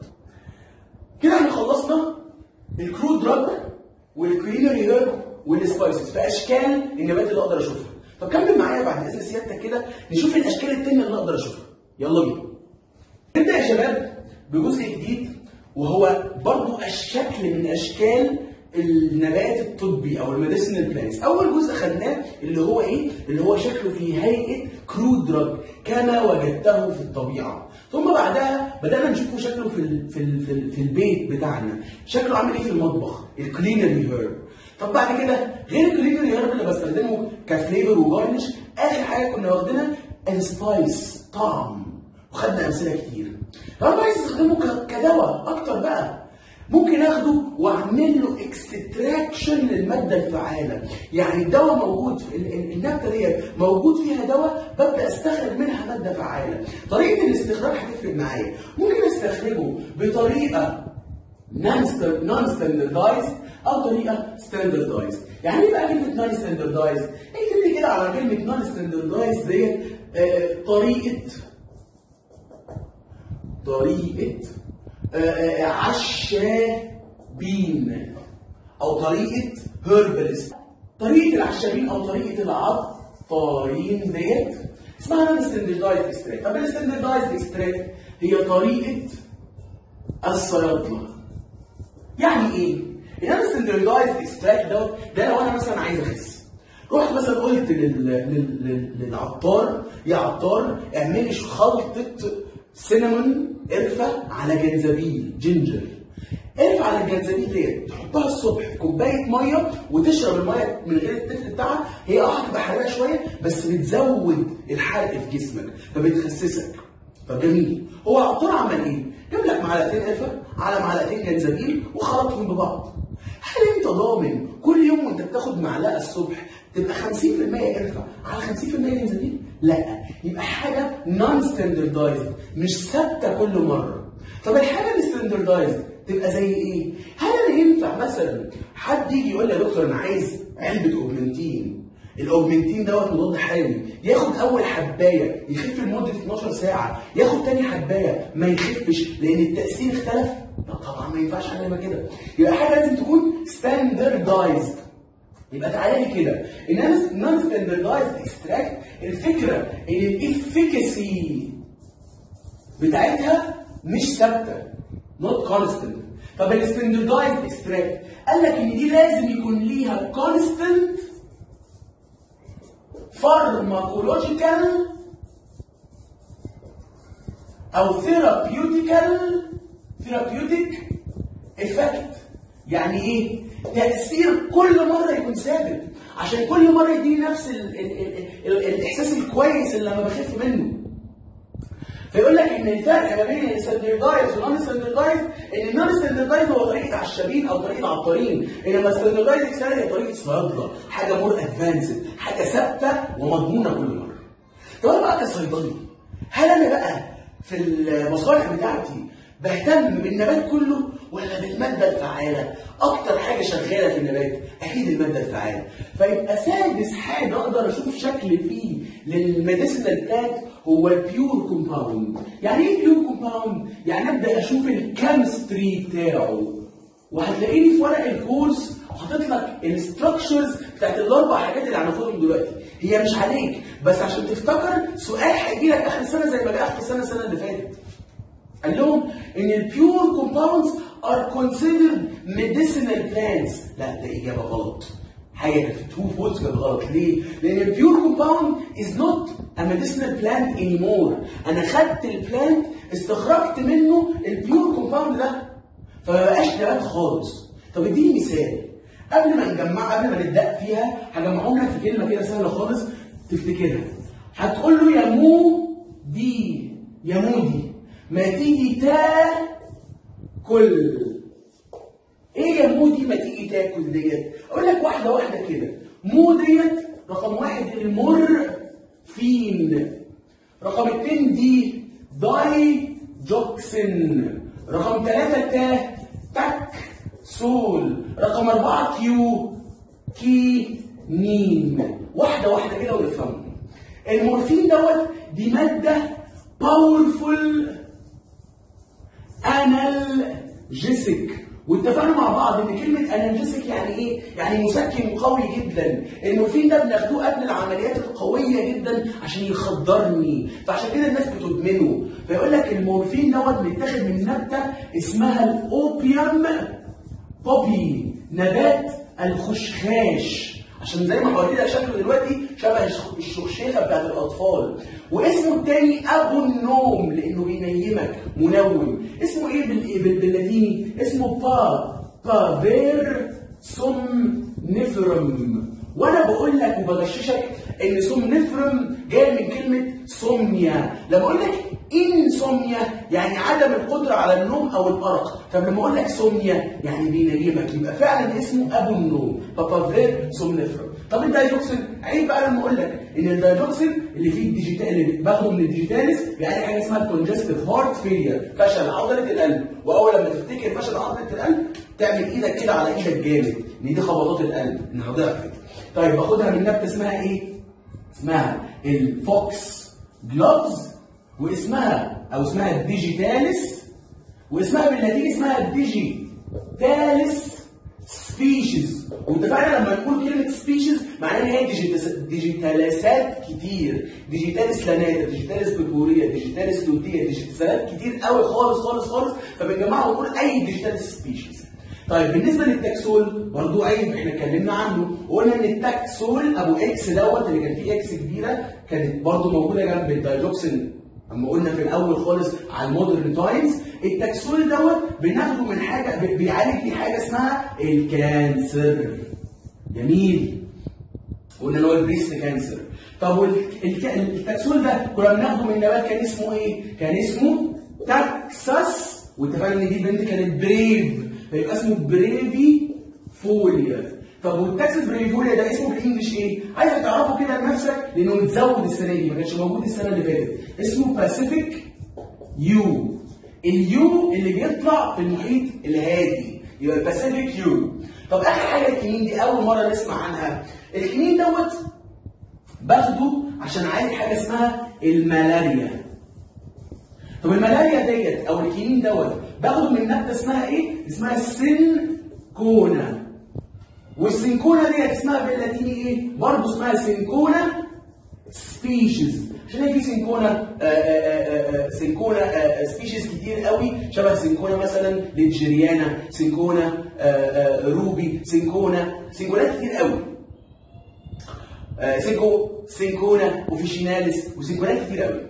كده احنا خلصنا الكرود دراج والكريمري هيرب والسبايسز في اشكال النبات اللي اقدر اشوفها طب كمل معايا بعد اذن سيادتك كده نشوف الاشكال التانية اللي اقدر اشوفها يلا بينا نبدا يا شباب بجزء جديد وهو برضو الشكل من اشكال النبات الطبي او الميديسينال بلانتس اول جزء خدناه اللي هو ايه اللي هو شكله في هيئه كرود دراج كما وجدته في الطبيعه ثم بعدها بدانا نشوفه شكله في ال في ال في, ال في البيت بتاعنا شكله عامل ايه في المطبخ الكلينري هيرب طب بعد كده غير الكلينري هيرب اللي بستخدمه كفليفر وجارنش اخر حاجه كنا واخدينها السبايس طعم وخدنا امثله كتير لو انا عايز استخدمه ك- كدواء اكتر بقى ممكن اخده واعمل له اكستراكشن للماده الفعاله يعني الدواء موجود في ال- ال- النبته ديت موجود فيها دواء ببدا استخرج منها ماده فعاله طريقه الاستخراج هتفرق معايا ممكن استخرجه بطريقه نون ستاندردايزد او طريقه ستاندردايزد يعني ايه بقى كلمه نون ستاندردايزد اكتب لي كده على كلمه نون ستاندردايزد ديت آه، طريقه طريقه آه، آه، عشابين او طريقه هيربلست طريقه العشابين او طريقه العطارين ديت اسمها نون ستاندردايزد اكستراكت طب الستاندردايزد اكستراكت هي طريقه الصيادله يعني ايه؟ النون ستاندردايزد اكستراكت دوت ده لو انا مثلا عايز اخس رحت مثلا قلت لل... لل... لل... للعطار يا عطار اعمل لي خلطه سينامون قرفه على جنزبيل جينجر قرفه على الجنزبيل ديت تحطها الصبح كوبايه ميه وتشرب الميه من غير التفل بتاعها هي اه هتبقى حراقه شويه بس بتزود الحرق في جسمك فبتخسسك طب جميل هو العطار عمل ايه؟ جاب لك معلقتين قرفه على معلقتين جنزبيل وخلطهم ببعض هل انت ضامن كل يوم وانت بتاخد معلقه الصبح تبقى 50% قرفه على 50% جنزبيل؟ لا يبقى حاجه نون ستاندردايزد مش ثابته كل مره طب الحاجه الستاندردايزد تبقى زي ايه؟ هل انا ينفع مثلا حد يجي يقول لي يا دكتور انا عايز علبه اوجمنتين الاوجمنتين دوت مضاد حيوي ياخد اول حبايه يخف لمده 12 ساعه ياخد تاني حبايه ما يخفش لان التاثير اختلف لا طبعا ما ينفعش حاجه يبقى كده يبقى حاجه لازم تكون ستاندردايزد يبقى تعالى لي كده النون ستاندردايزد اكستراكت الفكره ان الافيكاسي بتاعتها مش ثابته نوت كونستنت طب الستاندردايزد اكستراكت قال لك ان دي لازم يكون ليها كونستنت فارماكولوجيكال او ثيرابيوتيكال ثيرابيوتيك افكت يعني ايه تاثير كل مره يكون ثابت عشان كل مره يديني نفس ال ال ال ال الاحساس الكويس اللي لما بخف منه فيقول لك ان الفرق ما بين الستاندردايز والنون ستاندردايز ان النون ستاندردايز هو طريقه عشابين او طريقه عطارين انما الستاندردايز اكسل هي طريقه صيادله حاجه مور ادفانسد حاجه ثابته ومضمونه كل مره طب انا بقى كصيدلي هل انا بقى في المصالح بتاعتي بهتم بالنبات كله ولا بالماده الفعاله اكتر حاجه شغاله في النبات اكيد الماده الفعاله فيبقى سادس حاجه اقدر اشوف شكل فيه للميديسينال بلانت هو البيور كومباوند يعني ايه بيور كومباوند يعني ابدا اشوف الكيمستري بتاعه وهتلاقيني في ورق الكورس حاطط لك الستراكشرز بتاعت الاربع حاجات اللي هناخدهم دلوقتي هي مش عليك بس عشان تفتكر سؤال هيجي لك اخر السنه زي ما جه اخر السنه السنه اللي فاتت قال لهم ان البيور كومباوندز ار كونسيدرد ميديسينال بلانتس لا ده اجابه غلط حاجه في تو فولز كانت غلط ليه؟ لان البيور كومباوند از نوت ا ميديسينال بلانت اني مور انا خدت البلانت استخرجت منه البيور كومباوند ده فما بقاش نبات خالص طب اديني مثال قبل ما نجمع قبل ما نبدا فيها هجمعهم لك في كلمه كده سهله خالص تفتكرها هتقول له يا مو دي يا مودي ما تيجي تاكل ايه يا مو دي ما تيجي تاكل ديت اقول لك واحده واحده كده مو ديت رقم واحد المورفين رقم اتنين دي داي جوكسين رقم ثلاثة تا تك سول رقم أربعة كيو كينين واحدة واحدة كده ونفهمهم المورفين دوت دي مادة باورفول انالجيسيك واتفقنا مع بعض ان كلمه انالجيسيك يعني ايه؟ يعني مسكن قوي جدا، المورفين ده بناخدوه قبل العمليات القويه جدا عشان يخدرني، فعشان كده الناس بتدمنه، فيقول لك المورفين دوت بيتاخد من نبته اسمها الاوبيوم بوبي، نبات الخشخاش، عشان زي ما هوريلك شكله دلوقتي شبه الشخشيخه بتاعت الاطفال واسمه التاني ابو النوم لانه بينيمك منوم اسمه ايه بال- بال- باللاتيني اسمه با بافير سومنيفرم وانا بقول لك وبغششك ان سومنيفرم جاي من كلمه سومنيا لما اقول لك انسوميا يعني عدم القدره على النوم او الارق طب لما اقول لك سوميا يعني بينيمك يبقى فعلا اسمه ابو النوم بابافير سومنيفرا طب الدايلوكسين عيب بقى لما اقول لك ان الدايلوكسين اللي فيه الديجيتال اللي باخده من الديجيتاليس بيعالج حاجه اسمها كونجستيف هارت فيلير فشل عضله القلب واول لما تفتكر فشل عضله القلب تعمل ايدك كده على ايدك جامد ان دي خبطات القلب انها ضعفت طيب باخدها من نبته اسمها ايه؟ اسمها الفوكس جلوفز واسمها او اسمها الديجيتاليس واسمها باللاتيني اسمها الديجيتاليس سبيشيز واتفقنا لما نقول كلمه سبيشيز معناها ان هي ديجيتس- ديجيتاليسات كتير ديجيتاليس لاناتا ديجيتاليس بيكوريا ديجيتاليس لوتيا ديجيتاليسات كتير قوي خالص خالص خالص فبنجمعها ونقول اي ديجيتاليس سبيشيز طيب بالنسبه للتاكسول برضو عيب احنا اتكلمنا عنه وقلنا ان التاكسول ابو اكس دوت اللي كان فيه اكس كبيره كانت برضو موجوده جنب الدايلوكسين اما قلنا في الاول خالص على المودرن تايمز التاكسول دوت بناخده من حاجه بي- بيعالج دي حاجه اسمها الكانسر جميل قلنا ان هو البريست كانسر طب والتاكسول ده كنا بناخده من نبات كان اسمه ايه؟ كان اسمه تاكساس واتفقنا ان دي بنت كانت بريف فيبقى اسمه بريفي فوليا طب والتاكسس بريفوليا ده اسمه بالانجلش ايه؟ عايزك تعرفه كده لنفسك لانه متزود السنه دي ما كانش موجود السنه اللي فاتت اسمه باسيفيك يو اليو اللي بيطلع في المحيط الهادي يبقى الباسيفيك يو طب اخر حاجه الكمين دي اول مره نسمع عنها الكمين دوت باخده عشان عالج حاجه اسمها الملاريا طب الملاريا ديت او الكمين دوت باخده من نبته اسمها ايه؟ اسمها السنكونا والسنكونا ديت اسمها باللاتيني ايه؟ برضه اسمها سنكونا سبيشيز عشان هي في سنكونا آه، آه، آه، سنكونا سبيشيز كتير قوي شبه سنكونا مثلا للجريانا سنكونا آه، آه، روبي سنكونا سنكونات كتير قوي آه، سينكو سينكونا وفيشيناليس وسينكونات كتير قوي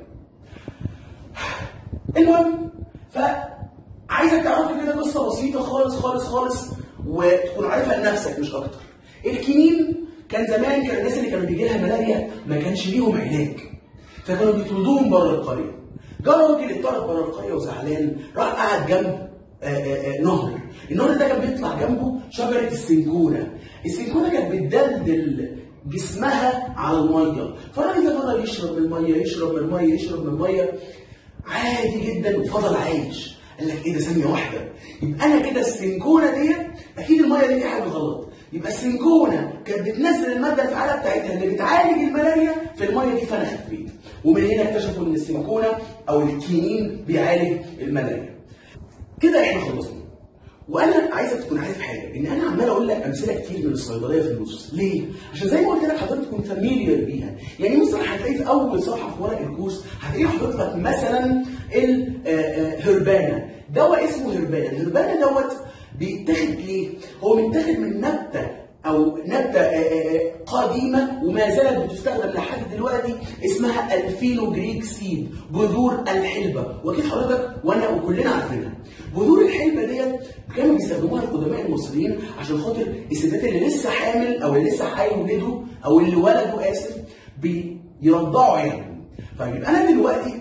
المهم فعايزك تعرف كده قصه بسيطه خالص خالص خالص وتكون عارفها لنفسك مش اكتر الكنين كان زمان كان الناس اللي كانوا بيجي لها ملاريا ما كانش ليهم علاج فكانوا بيطردوهم بره القريه جه راجل اتطرد بره القريه وزعلان راح قعد جنب آه، آه، آه، نهر النهر ده كان بيطلع جنبه شجره السنكونه السنكونه كانت بتدلدل جسمها على الميه فالراجل ده فضل يشرب من الميه يشرب من الميه يشرب من الميه عادي جدا وفضل عايش قال لك ايه ده ثانيه واحده يبقى انا كده السنكونه ديت اكيد الميه دي فيها حاجه غلط يبقى السنكونه كانت بتنزل الماده الفعاله بتاعتها اللي بتعالج الملاريا في الميه دي فانا خفيت ومن هنا اكتشفوا ان السنكونه او الكينين بيعالج الملاريا كده احنا خلصنا وانا عايزك تكون عارف حاجه ان انا عمال اقول لك امثله كتير من الصيدليه في النص ليه عشان زي ما قلت لك حضرتك تكون فاميليار بيها يعني مثلا هتلاقي في اول صفحه في ورق الكورس هتلاقي حاطط لك مثلا الهربانا دواء اسمه هربانا الهربانا دوت بيتاخد ليه هو متاخد من نبته او نبته آه، آه، آه، قديمه وما زالت بتستخدم لحد دلوقتي اسمها الفينوجريك سيد جذور الحلبه واكيد حضرتك وانا وكلنا عارفينها جذور الحلبه ديت كانوا بيستخدموها القدماء المصريين عشان خاطر الستات اللي لسه حامل او اللي لسه هيولدوا او اللي ولدوا اسف بيرضعوا يعني طيب انا دلوقتي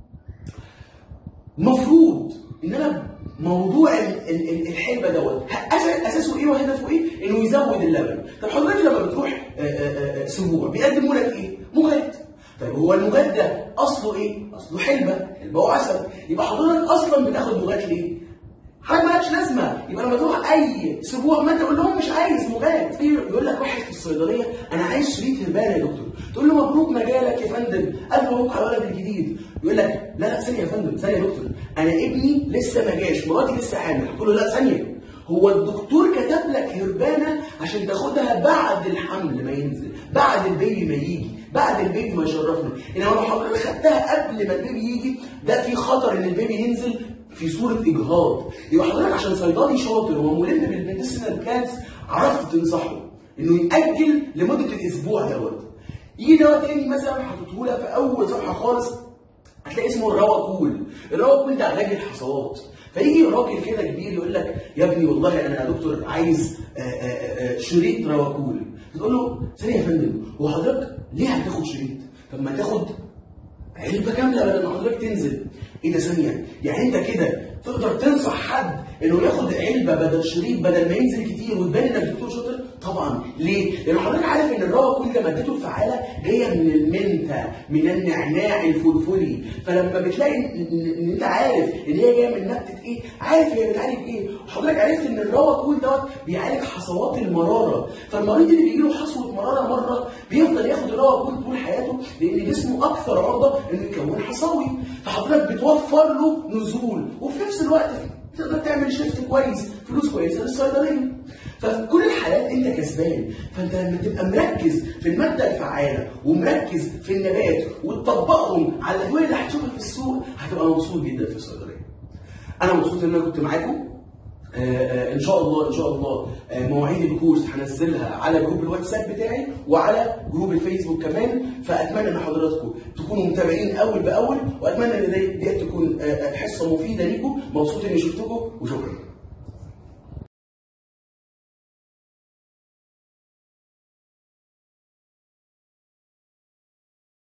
مفروض ان انا موضوع ال- ال- ال- الحلبه دوت أس- اساسه ايه وهدفه ايه؟ انه يزود اللبن. طب حضرتك لما بتروح آه، آه، آه، سبوع بيقدموا لك ايه؟ مغاد. طيب هو المغاد ده اصله ايه؟ اصله حلبه، حلبه وعسل. يبقى حضرتك اصلا بتاخد مغاد ليه؟ حاجه مالهاش لازمه يبقى لما تروح اي اسبوع ما انت تقول لهم مش عايز مغاد في يقول لك واحد في الصيدليه انا عايز شريط هربان يا دكتور تقول له مبروك مجالك يا فندم الف مبروك على الولد الجديد يقول لك لا لا ثانيه يا فندم ثانيه يا دكتور انا ابني لسه ما جاش مراتي لسه حامل تقول له لا ثانيه هو الدكتور كتب لك هربانه عشان تاخدها بعد الحمل ما ينزل بعد البيبي ما يجي بعد البيبي ما يشرفنا انما لو حضرتك خدتها قبل ما البيبي يجي ده في خطر ان البيبي ينزل في صوره اجهاض يبقى حضرتك عشان صيدلي شاطر وملم بالميديسينال بلانز عرفت تنصحه انه ياجل لمده الاسبوع دوت يجي دواء تاني مثلا حاططه لك في اول صفحه خالص هتلاقي اسمه الرواكول الرواكول ده علاج الحصوات فيجي راجل كده كبير يقول لك يا ابني والله انا يا دكتور عايز آه، آه، آه، شريط رواكول تقول له ثانيه يا فندم هو حضرتك ليه هتاخد شريط؟ طب ما تاخد علبه كامله بدل ما حضرتك تنزل ايه ده ثانيه يعني انت كده تقدر تنصح حد انه ياخد علبه بدل شريط بدل ما ينزل كتير وتبان انك دكتور شاطر طبعا ليه لان حضرتك عارف ان الروا كل ده مادته الفعاله جايه من المنتا من النعناع الفلفلي فلما بتلاقي ان إن- إن انت عارف ان هي جايه من نبته ايه عارف هي بتعالج ايه وحضرتك عرفت ان الروا كول دوت بيعالج حصوات المراره فالمريض اللي بيجي له حصوه مراره مره بيفضل ياخد الروا كول طول حياته لان جسمه اكثر عرضه انه يكون حصاوي فحضرتك بتوفر له نزول وفي نفس الوقت تقدر تعمل شيفت كويس فلوس كويسه للصيدليه ففي كل الحالات انت كسبان فانت لما تبقى مركز في الماده الفعاله ومركز في النبات وتطبقهم على الادويه اللي هتشوفها في السوق هتبقى مبسوط جدا في الصيدليه انا مبسوط ان انا كنت معاكم آه، آه، ان شاء الله ان شاء الله آه، مواعيد الكورس هنزلها على جروب الواتساب بتاعي وعلى جروب الفيسبوك كمان فاتمنى ان حضراتكم تكونوا متابعين اول باول واتمنى ان دي دي تكون آه، آه، حصه مفيده ليكم مبسوط اني شفتكم وشكرا